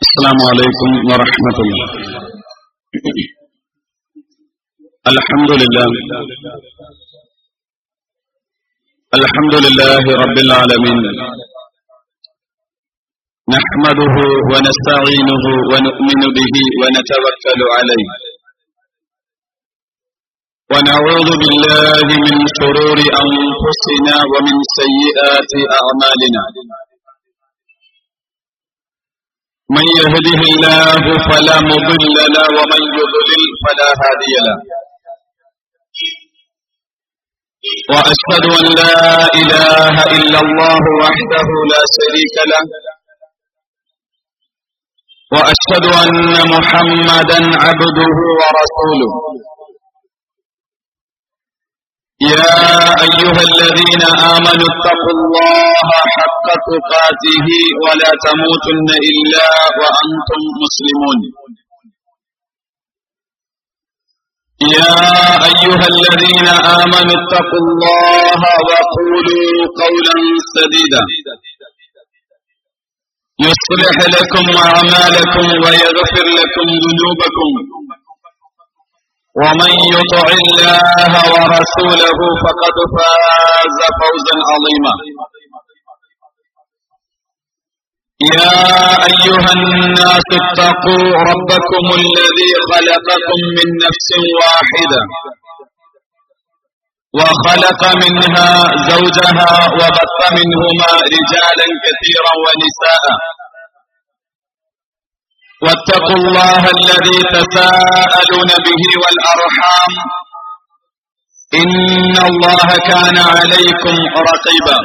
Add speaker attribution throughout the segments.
Speaker 1: السلام عليكم ورحمة الله الحمد لله الحمد لله رب العالمين نحمده ونستعينه ونؤمن به ونتوكل عليه ونعوذ بالله من شرور أنفسنا ومن سيئات أعمالنا من يهده الله فلا مضل له ومن يضلل فلا هادي له وأشهد أن لا إله إلا الله وحده لا شريك له وأشهد أن محمدا عبده ورسوله يا أيها الذين آمنوا اتقوا الله حق تقاته ولا تموتن إلا وأنتم مسلمون يا أيها الذين آمنوا اتقوا الله وقولوا قولا سديدا يصلح لكم أعمالكم ويغفر لكم ذنوبكم ومن يطع الله ورسوله فقد فاز فوزا عظيما يا أيها الناس اتقوا ربكم الذي خلقكم من نفس واحدة وخلق منها زوجها وبث منهما رجالا كثيرا ونساء واتقوا الله الذي تساءلون به والأرحام إن الله كان عليكم رقيبا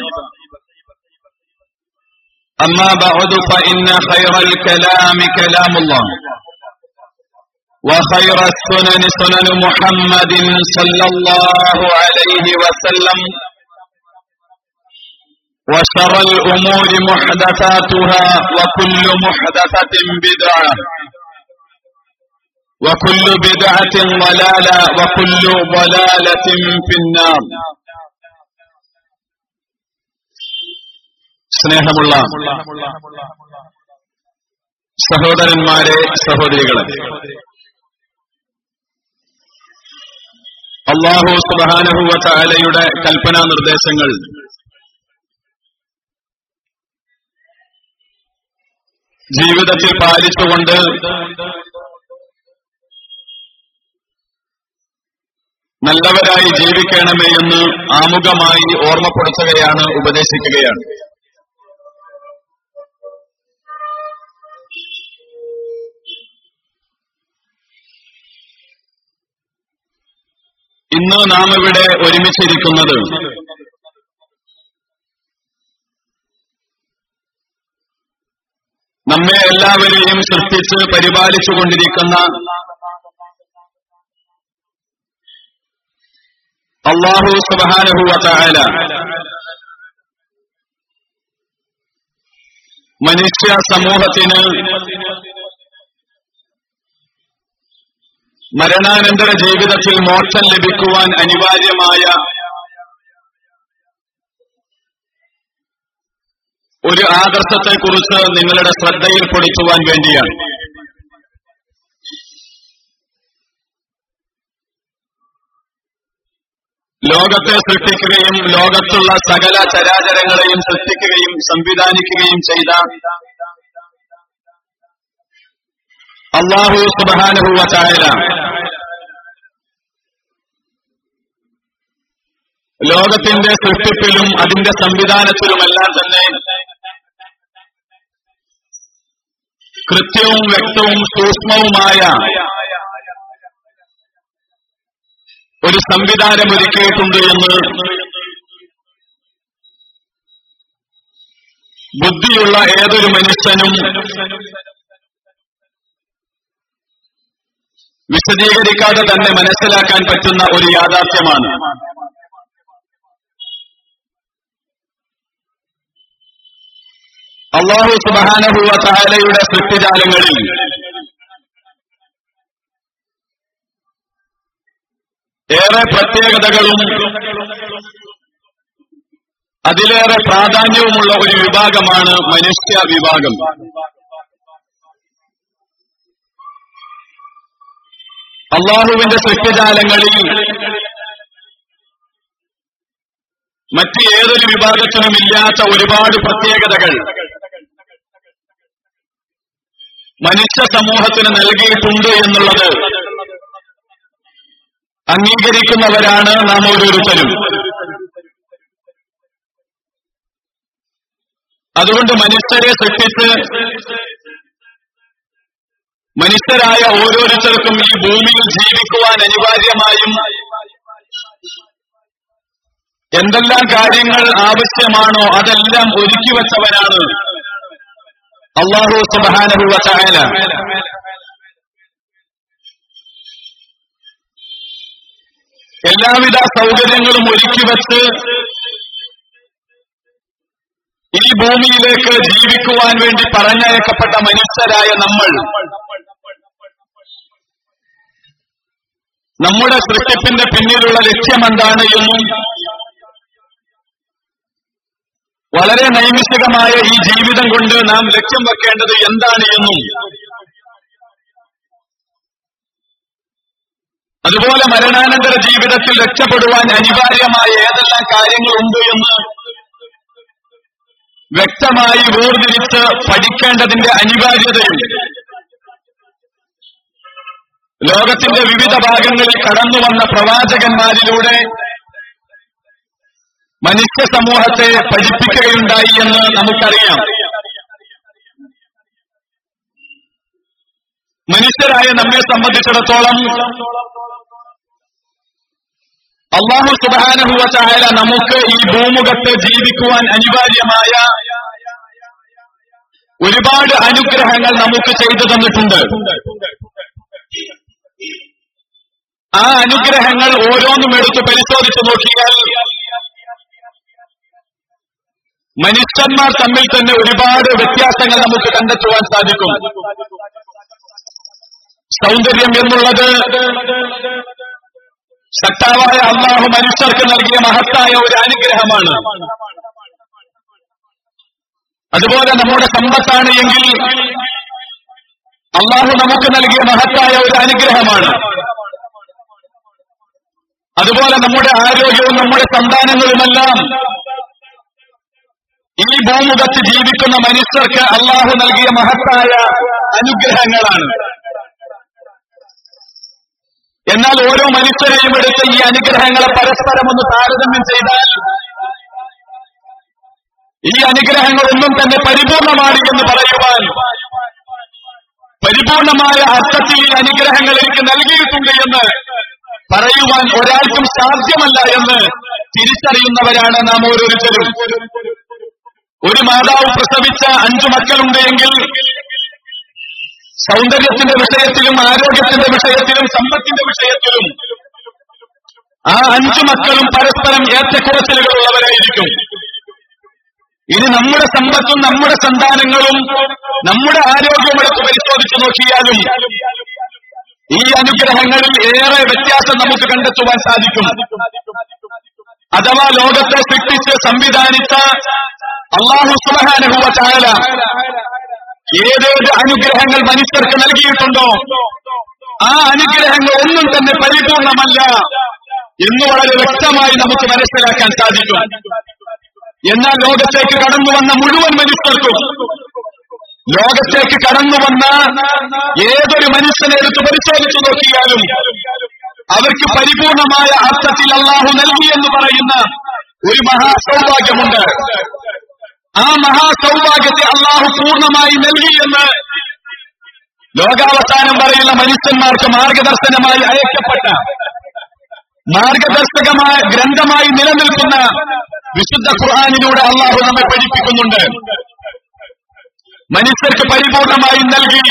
Speaker 1: أما بعد فإن خير الكلام كلام الله وخير السنن سنن محمد صلى الله عليه وسلم وشر الأمور محدثاتها وكل محدثة بدعة وكل بدعة ضلالة وكل ضلالة في النار സ്നേഹമുള്ള സഹോദരന്മാരെ സഹോദരികളെ അള്ളാഹു സുബാനഹുവ ചാലയുടെ കൽപ്പനാ നിർദ്ദേശങ്ങൾ ജീവിതത്തിൽ പാലിച്ചുകൊണ്ട് നല്ലവരായി ജീവിക്കണമേ എന്ന് ആമുഖമായി ഓർമ്മപ്പെടുത്തുകയാണ് ഉപദേശിക്കുകയാണ് ഇന്ന് നാം ഇവിടെ ഒരുമിച്ചിരിക്കുന്നത് നമ്മെ എല്ലാവരെയും സൃഷ്ടിച്ച് പരിപാലിച്ചുകൊണ്ടിരിക്കുന്ന അള്ളാഹു സുബാനഹുവല മനുഷ്യ സമൂഹത്തിന് മരണാനന്തര ജീവിതത്തിൽ മോക്ഷം ലഭിക്കുവാൻ അനിവാര്യമായ ഒരു ആദർശത്തെക്കുറിച്ച് നിങ്ങളുടെ ശ്രദ്ധയിൽപ്പെടുത്തുവാൻ വേണ്ടിയാണ് ലോകത്തെ സൃഷ്ടിക്കുകയും ലോകത്തുള്ള സകല ചരാചരങ്ങളെയും സൃഷ്ടിക്കുകയും സംവിധാനിക്കുകയും ചെയ്ത അള്ളാഹു സുബാനുഹുവ ചായല ലോകത്തിന്റെ സൃഷ്ടിപ്പിലും അതിന്റെ സംവിധാനത്തിലുമെല്ലാം തന്നെ കൃത്യവും വ്യക്തവും സൂക്ഷ്മവുമായ ഒരു സംവിധാനം ഒരുക്കിയിട്ടുണ്ട് എന്ന് ബുദ്ധിയുള്ള ഏതൊരു മനുഷ്യനും വിശദീകരിക്കാതെ തന്നെ മനസ്സിലാക്കാൻ പറ്റുന്ന ഒരു യാഥാർത്ഥ്യമാണ് അള്ളാഹു സുബാനഹുവ താലയുടെ സൃഷ്ടിജാലങ്ങളിൽ ഏറെ പ്രത്യേകതകളും അതിലേറെ പ്രാധാന്യവുമുള്ള ഒരു വിഭാഗമാണ് മനുഷ്യ വിഭാഗം അള്ളാഹുവിന്റെ സൃഷ്ടിജാലങ്ങളിൽ മറ്റ് ഏതൊരു വിഭാഗത്തിനും ഇല്ലാത്ത ഒരുപാട് പ്രത്യേകതകൾ മനുഷ്യ സമൂഹത്തിന് നൽകിയിട്ടുണ്ട് എന്നുള്ളത് അംഗീകരിക്കുന്നവരാണ് നാം ഓരോരുത്തരും അതുകൊണ്ട് മനുഷ്യരെ സൃഷ്ടിച്ച് മനുഷ്യരായ ഓരോരുത്തർക്കും ഈ ഭൂമിയിൽ ജീവിക്കുവാൻ അനിവാര്യമായും എന്തെല്ലാം കാര്യങ്ങൾ ആവശ്യമാണോ അതെല്ലാം ഒരുക്കി വച്ചവനാണ് അള്ളാഹു സുബാനഹുവ ചായല എല്ലാവിധ സൗകര്യങ്ങളും ഒരുക്കി വച്ച് ഈ ഭൂമിയിലേക്ക് ജീവിക്കുവാൻ വേണ്ടി പറഞ്ഞയക്കപ്പെട്ട മനുഷ്യരായ നമ്മൾ നമ്മുടെ സൃഷ്ടിപ്പിന്റെ പിന്നിലുള്ള ലക്ഷ്യമെന്താണ് എന്നും വളരെ നൈമിഷികമായ ഈ ജീവിതം കൊണ്ട് നാം ലക്ഷ്യം വെക്കേണ്ടത് എന്താണ് എന്നും അതുപോലെ മരണാനന്തര ജീവിതത്തിൽ രക്ഷപ്പെടുവാൻ അനിവാര്യമായ ഏതെല്ലാം കാര്യങ്ങളുണ്ട് എന്ന് വ്യക്തമായി വേർതിരിച്ച് പഠിക്കേണ്ടതിന്റെ അനിവാര്യതയും ലോകത്തിന്റെ വിവിധ ഭാഗങ്ങളിൽ കടന്നു വന്ന പ്രവാചകന്മാരിലൂടെ മനുഷ്യ സമൂഹത്തെ പഠിപ്പിക്കുകയുണ്ടായി എന്ന് നമുക്കറിയാം മനുഷ്യരായ നമ്മെ സംബന്ധിച്ചിടത്തോളം അള്ളാഹു സുബാനുഭവത്തായ നമുക്ക് ഈ ഭൂമുഖത്ത് ജീവിക്കുവാൻ അനിവാര്യമായ ഒരുപാട് അനുഗ്രഹങ്ങൾ നമുക്ക് ചെയ്തു തന്നിട്ടുണ്ട് ആ അനുഗ്രഹങ്ങൾ ഓരോന്നും എടുത്ത് പരിശോധിച്ചു നോക്കിയാൽ മനുഷ്യന്മാർ തമ്മിൽ തന്നെ ഒരുപാട് വ്യത്യാസങ്ങൾ നമുക്ക് കണ്ടെത്തുവാൻ സാധിക്കും സൗന്ദര്യം എന്നുള്ളത് ശക്താവായ അള്ളാഹു മനുഷ്യർക്ക് നൽകിയ മഹത്തായ ഒരു അനുഗ്രഹമാണ് അതുപോലെ നമ്മുടെ സമ്പത്താണ് എങ്കിൽ അള്ളാഹു നമുക്ക് നൽകിയ മഹത്തായ ഒരു അനുഗ്രഹമാണ് അതുപോലെ നമ്മുടെ ആരോഗ്യവും നമ്മുടെ സന്താനങ്ങളുമെല്ലാം ഈ ഭൂമുഖത്ത് ജീവിക്കുന്ന മനുഷ്യർക്ക് അള്ളാഹു നൽകിയ മഹത്തായ അനുഗ്രഹങ്ങളാണ് എന്നാൽ ഓരോ മനുഷ്യരെയും എടുത്ത് ഈ അനുഗ്രഹങ്ങളെ പരസ്പരം ഒന്ന് താരതമ്യം ചെയ്താൽ ഈ അനുഗ്രഹങ്ങളൊന്നും തന്നെ പരിപൂർണമാണ് എന്ന് പറയുവാൻ പരിപൂർണമായ അർത്ഥത്തിൽ ഈ അനുഗ്രഹങ്ങൾ എനിക്ക് നൽകിയിട്ടുണ്ട് എന്ന് പറയുവാൻ ഒരാൾക്കും സാധ്യമല്ല എന്ന് തിരിച്ചറിയുന്നവരാണ് നാം ഓരോരുത്തരും ഒരു മാതാവ് പ്രസവിച്ച അഞ്ചു മക്കളുണ്ട് എങ്കിൽ സൗന്ദര്യത്തിന്റെ വിഷയത്തിലും ആരോഗ്യത്തിന്റെ വിഷയത്തിലും സമ്പത്തിന്റെ വിഷയത്തിലും ആ അഞ്ചു മക്കളും പരസ്പരം ഏറ്റക്കുറച്ചിലുകളുള്ളവരായിരിക്കും ഇനി നമ്മുടെ സമ്പത്തും നമ്മുടെ സന്താനങ്ങളും നമ്മുടെ ആരോഗ്യവും എടുത്ത് പരിശോധിച്ചു നോക്കിയാലും ഈ അനുഗ്രഹങ്ങളിൽ ഏറെ വ്യത്യാസം നമുക്ക് കണ്ടെത്തുവാൻ സാധിക്കും അഥവാ ലോകത്തെ സൃഷ്ടിച്ച് സംവിധാനിച്ച അള്ളാഹു സുബഹാനുഭവ ചായല ഏതേത് അനുഗ്രഹങ്ങൾ മനുഷ്യർക്ക് നൽകിയിട്ടുണ്ടോ ആ അനുഗ്രഹങ്ങൾ ഒന്നും തന്നെ പരിപൂർണമല്ല എന്ന് വളരെ വ്യക്തമായി നമുക്ക് മനസ്സിലാക്കാൻ സാധിക്കും എന്നാൽ ലോകത്തേക്ക് കടന്നു വന്ന മുഴുവൻ മനുഷ്യർക്കും ലോകത്തേക്ക് കടന്നു വന്ന ഏതൊരു മനുഷ്യനെ എടുത്ത് പരിശോധിച്ചു നോക്കിയാലും അവർക്ക് പരിപൂർണമായ അർത്ഥത്തിൽ അള്ളാഹു നൽകി എന്ന് പറയുന്ന ഒരു മഹാസൗഭാഗ്യമുണ്ട് ആ മഹാസൗഭാഗ്യത്തെ അള്ളാഹു പൂർണ്ണമായി നൽകി എന്ന് ലോകാവസാനം പറയുന്ന മനുഷ്യന്മാർക്ക് മാർഗദർശനമായി അയക്കപ്പെട്ട മാർഗദർശകമായ ഗ്രന്ഥമായി നിലനിൽക്കുന്ന വിശുദ്ധ ഖുർആാനിലൂടെ അള്ളാഹു നമ്മെ പഠിപ്പിക്കുന്നുണ്ട് മനുഷ്യർക്ക് പരിപൂർണമായി നൽകി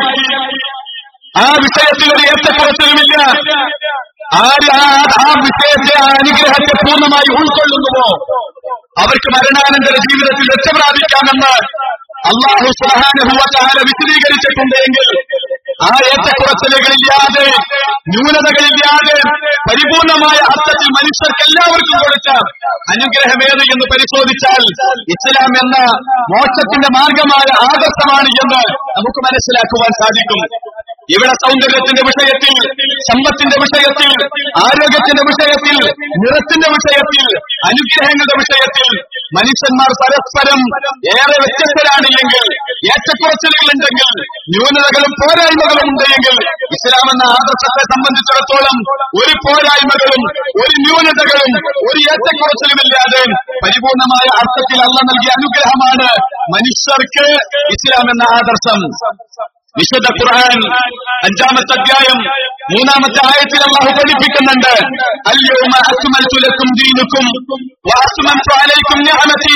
Speaker 1: ആ വിഷയത്തിൽ ഒരു ഏറ്റക്കുറച്ചിലുമില്ല ആര് ആ ആ വിഷയത്തെ ആ അനുഗ്രഹത്തെ പൂർണ്ണമായി ഉൾക്കൊള്ളുന്നുവോ അവർക്ക് മരണാനന്തര ജീവിതത്തിൽ രക്ഷപ്രാപിക്കാമെന്ന് അള്ളാഹു സുഹാനുഭവത്താല വിശദീകരിച്ചിട്ടുണ്ട് എങ്കിൽ ആ ഏറ്റക്കുറച്ചിലുകളില്ലാതെ ന്യൂനതകളില്ലാതെ പരിപൂർണമായ അർത്ഥത്തിൽ മനുഷ്യർക്ക് എല്ലാവർക്കും കൊടുത്ത അനുഗ്രഹമേത് എന്ന് പരിശോധിച്ചാൽ ഇസ്ലാം എന്ന മോക്ഷത്തിന്റെ മാർഗമായ ആദർശമാണ് എന്ന് നമുക്ക് മനസ്സിലാക്കുവാൻ സാധിക്കും ഇവിടെ സൗന്ദര്യത്തിന്റെ വിഷയത്തിൽ സമ്പത്തിന്റെ വിഷയത്തിൽ ആരോഗ്യത്തിന്റെ വിഷയത്തിൽ നിറത്തിന്റെ വിഷയത്തിൽ അനുഗ്രഹങ്ങളുടെ വിഷയത്തിൽ മനുഷ്യന്മാർ പരസ്പരം ഏറെ വ്യത്യസ്തരാണ് എങ്കിൽ ഏറ്റക്കുറച്ചിലുകൾ ഉണ്ടെങ്കിൽ ന്യൂനതകളും പോരായ്മകളും ഉണ്ടെങ്കിൽ ഇസ്ലാം എന്ന ആദർശത്തെ സംബന്ധിച്ചിടത്തോളം ഒരു പോരായ്മകളും ഒരു ന്യൂനതകളും ഒരു ഏറ്റക്കുറച്ചിലുമില്ലാതെ പരിപൂർണമായ അർത്ഥത്തിൽ അല്ല നൽകിയ അനുഗ്രഹമാണ് മനുഷ്യർക്ക് ഇസ്ലാം എന്ന ആദർശം വിശുദ്ധ ഖുർആൻ അഞ്ചാമത്തെ അധ്യായം മൂന്നാമത്തെ ആയത്തിൽ അള്ളാഹു പഠിപ്പിക്കുന്നുണ്ട് അല്യൗമ അക്മൽതു ലക്കും ദീനുക്കും വഅത്മംതു അലൈക്കും നിഅമതി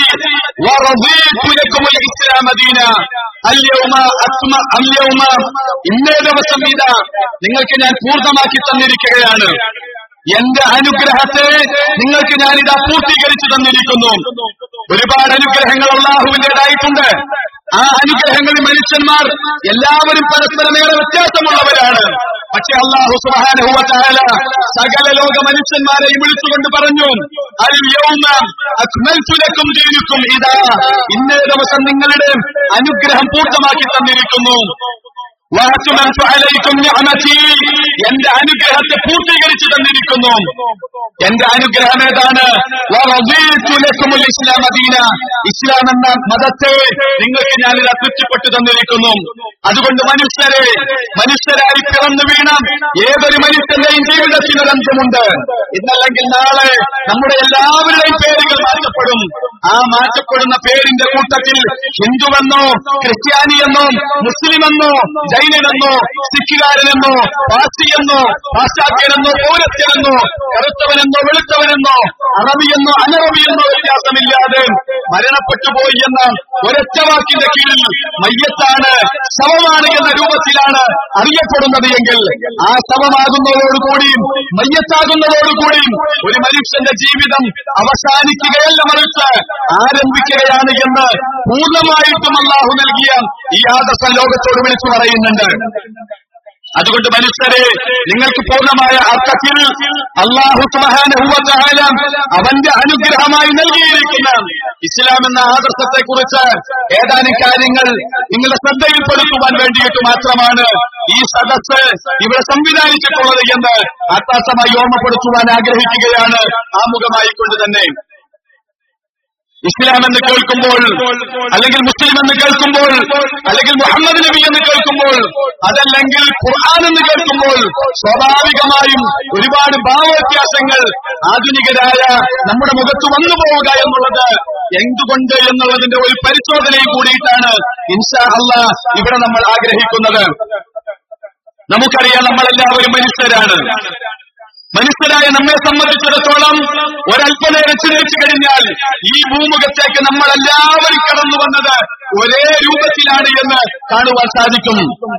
Speaker 1: വറദീതു ലക്കും അൽ ഇസ്ലാമ ദീന അല്യൗമ അക്മ അല്യൗമ ഇന്നേ ദിവസം ഇതാ നിങ്ങൾക്ക് ഞാൻ പൂർണ്ണമാക്കി തന്നിരിക്കുകയാണ് എന്റെ അനുഗ്രഹത്തെ നിങ്ങൾക്ക് ഞാനിതാ പൂർത്തീകരിച്ചു തന്നിരിക്കുന്നു ഒരുപാട് അനുഗ്രഹങ്ങൾ അള്ളാഹുവിന്റേതായിട്ടുണ്ട് ആ അനുഗ്രഹങ്ങളിൽ മനുഷ്യന്മാർ എല്ലാവരും പരസ്പരമേറെ വ്യത്യാസമുള്ളവരാണ് പക്ഷെ അള്ളാഹു സുബാനഹുവല സകല ലോക മനുഷ്യന്മാരെയും വിളിച്ചുകൊണ്ട് പറഞ്ഞു അൽ യൗമ അക്മൽതു ലക്കും ദീനുക്കും ഇതാ ഇന്നേ ദിവസം നിങ്ങളുടെ അനുഗ്രഹം പൂർണ്ണമാക്കി തന്നിരിക്കുന്നു വഅത്മംതു അലൈക്കും നിഅമതി എന്റെ അനുഗ്രഹത്തെ പൂർത്തീകരിച്ചു തന്നിരിക്കുന്നു എന്റെ അനുഗ്രഹം ഏതാണ് വറദീതു ലക്കുമുൽ ഇസ്ലാമ ദീന ഇസ്ലാം എന്ന മതത്തെ നിങ്ങൾക്ക് ഞാനിത് തൃപ്തിപ്പെട്ടു തന്നിരിക്കുന്നു അതുകൊണ്ട് മനുഷ്യരെ മനുഷ്യരായി പിറന്നു വീണ ഏതൊരു മനുഷ്യന്റെയും ജീവിതത്തിന് ഒരു അന്തമുണ്ട് ഇന്നല്ലെങ്കിൽ നാളെ നമ്മുടെ എല്ലാവരുടെയും പേരുകൾ മാറ്റപ്പെടും ആ മാറ്റപ്പെടുന്ന പേരിന്റെ കൂട്ടത്തിൽ ഹിന്ദുവെന്നോ ക്രിസ്ത്യാനിയെന്നോ മുസ്ലിമെന്നോ ജൈനനെന്നോ സിഖുകാരനെന്നോ പാർസിയെന്നോ പാശ്ചാത്യനെന്നോ പൗരസ്ത്യനെന്നോ കറുത്തവനെന്നോ വെളുത്തവനെന്നോ അറബിയെന്നോ അനറബിയെന്നോ വ്യത്യാസമില്ലാതെ മരണപ്പെട്ടു പോയി എന്ന ഒരൊറ്റ വാക്കിന്റെ കീഴിൽ മയ്യത്താണ് ശവമാണ് എന്ന രൂപത്തിലാണ് അറിയപ്പെടുന്നത് എങ്കിൽ ആ ശവമാകുന്നതോടുകൂടിയും മയ്യത്താകുന്നതോടുകൂടിയും ഒരു മനുഷ്യന്റെ ജീവിതം അവസാനിക്കുകയല്ല മറിച്ച് ആരംഭിക്കുകയാണ് എന്ന് പൂർണ്ണമായിട്ടും അള്ളാഹു നൽകിയ ഈ ആദർശ ലോകത്തോട് വിളിച്ചു പറയുന്നുണ്ട് അതുകൊണ്ട് മനുഷ്യരെ നിങ്ങൾക്ക് പൂർണ്ണമായ അർത്ഥത്തിൽ അള്ളാഹു സുബാനുഭവത്തായ അവന്റെ അനുഗ്രഹമായി നൽകിയിരിക്കുന്ന ഇസ്ലാം എന്ന ആദർശത്തെ കുറിച്ച് ഏതാനും കാര്യങ്ങൾ നിങ്ങളുടെ ശ്രദ്ധയിൽപ്പെടുത്തുവാൻ വേണ്ടിയിട്ട് മാത്രമാണ് ഈ സദസ് ഇവിടെ സംവിധാനിച്ചിട്ടുള്ളത് എന്ന് ആത്മാർത്ഥമായി ഓർമ്മപ്പെടുത്തുവാൻ ആഗ്രഹിക്കുകയാണ് ആമുഖമായി കൊണ്ട് തന്നെ ഇസ്ലാം എന്ന് കേൾക്കുമ്പോൾ അല്ലെങ്കിൽ മുസ്ലിം എന്ന് കേൾക്കുമ്പോൾ അല്ലെങ്കിൽ മുഹമ്മദ് നബി എന്ന് കേൾക്കുമ്പോൾ അതല്ലെങ്കിൽ ഖുർആൻ എന്ന് കേൾക്കുമ്പോൾ സ്വാഭാവികമായും ഒരുപാട് ഭാവവ്യത്യാസങ്ങൾ ആധുനികരായ നമ്മുടെ മുഖത്ത് വന്നു പോവുക എന്നുള്ളത് എന്തുകൊണ്ട് എന്നുള്ളതിന്റെ ഒരു പരിശോധനയും കൂടിയിട്ടാണ് ഇൻഷാ അല്ല ഇവിടെ നമ്മൾ ആഗ്രഹിക്കുന്നത് നമുക്കറിയാം നമ്മളെല്ലാവരും മനുഷ്യരാണ് മനുഷ്യരായ നമ്മെ സംബന്ധിച്ചിടത്തോളം ഒരല്പനേരം ചിന്തിച്ചു കഴിഞ്ഞാൽ ഈ ഭൂമുഖത്തേക്ക് നമ്മളെല്ലാവരും കടന്നു വന്നത് ഒരേ രൂപത്തിലാണ് എന്ന് കാണുവാൻ സാധിക്കും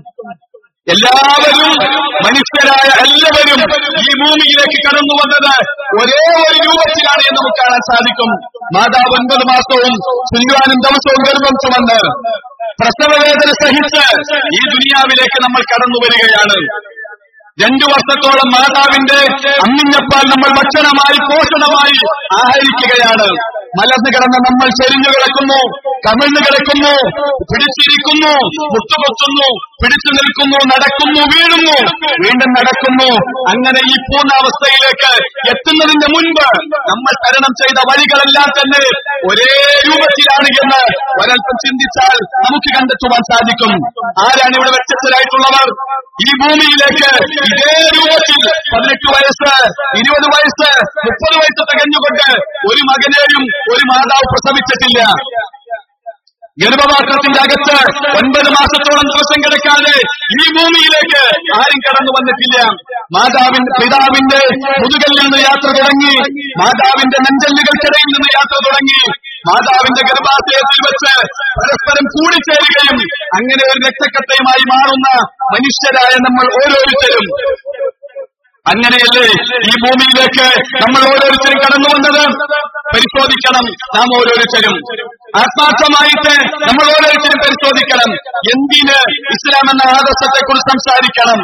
Speaker 1: എല്ലാവരും മനുഷ്യരായ എല്ലാവരും ഈ ഭൂമിയിലേക്ക് കടന്നു വന്നത് ഒരേ ഒരു രൂപത്തിലാണ് എന്ന് നമുക്ക് കാണാൻ സാധിക്കും മാതാവ് ഒൻപത് മാസവും സുല്യാനും ദിവസവും ഗർഭം ചുമന്ന് പ്രസവവേദന സഹിച്ച് ഈ ദുനിയാവിലേക്ക് നമ്മൾ കടന്നു വരികയാണ് രണ്ടു വർഷത്തോളം മാതാവിന്റെ അമ്മിഞ്ഞപ്പാൽ നമ്മൾ ഭക്ഷണമായി പോഷണമായി ആഹരിക്കുകയാണ് മലർന്നു കിടന്ന നമ്മൾ ചെരിഞ്ഞു കിടക്കുന്നു കമിഴ്ന്നു കിടക്കുന്നു പിടിച്ചിരിക്കുന്നു മുട്ടുകൊത്തുന്നു പിടിച്ചു നിൽക്കുന്നു നടക്കുന്നു വീഴുന്നു വീണ്ടും നടക്കുന്നു അങ്ങനെ ഈ പൂർണ്ണാവസ്ഥയിലേക്ക് എത്തുന്നതിന്റെ മുൻപ് നമ്മൾ തരണം ചെയ്ത വഴികളെല്ലാം തന്നെ ഒരേ രൂപത്തിലാണ് എന്ന് ഒരൽപ്പം ചിന്തിച്ചാൽ നമുക്ക് കണ്ടെത്തുവാൻ സാധിക്കും ആരാണ് ഇവിടെ വ്യത്യസ്തരായിട്ടുള്ളവർ ഈ ഭൂമിയിലേക്ക് ഇതേ രൂപത്തിൽ പതിനെട്ട് വയസ്സ് ഇരുപത് വയസ്സ് മുപ്പത് വയസ്സ് തികഞ്ഞുകൊണ്ട് ഒരു മകനെയും ഒരു മാതാവ് പ്രസവിച്ചിട്ടില്ല ഗർഭപാത്രത്തിന്റെ അകത്ത് ഒൻപത് മാസത്തോളം ദിവസം കിടക്കാതെ ഈ ഭൂമിയിലേക്ക് ആരും കടന്നു വന്നിട്ടില്ല മാതാവിന്റെ പിതാവിന്റെ മുതുകൽ നിന്ന് യാത്ര തുടങ്ങി മാതാവിന്റെ നെഞ്ചല്ലുകൾക്കിടയിൽ നിന്ന് യാത്ര തുടങ്ങി മാതാവിന്റെ ഗർഭാശയത്തിൽ വെച്ച് പരസ്പരം കൂടിച്ചേരുകയും അങ്ങനെ ഒരു രക്തക്കട്ടയുമായി മാറുന്ന മനുഷ്യരായ നമ്മൾ ഓരോരുത്തരും അങ്ങനെയല്ലേ ഈ ഭൂമിയിലേക്ക് നമ്മൾ ഓരോരുത്തരും കടന്നു വന്നത് പരിശോധിക്കണം നാം ഓരോരുത്തരും ആത്മാർത്ഥമായിട്ട് നമ്മൾ ഓരോരുത്തരും പരിശോധിക്കണം എന്തിന് ഇസ്ലാം എന്ന ആദർശത്തെ കുറിച്ച് സംസാരിക്കണം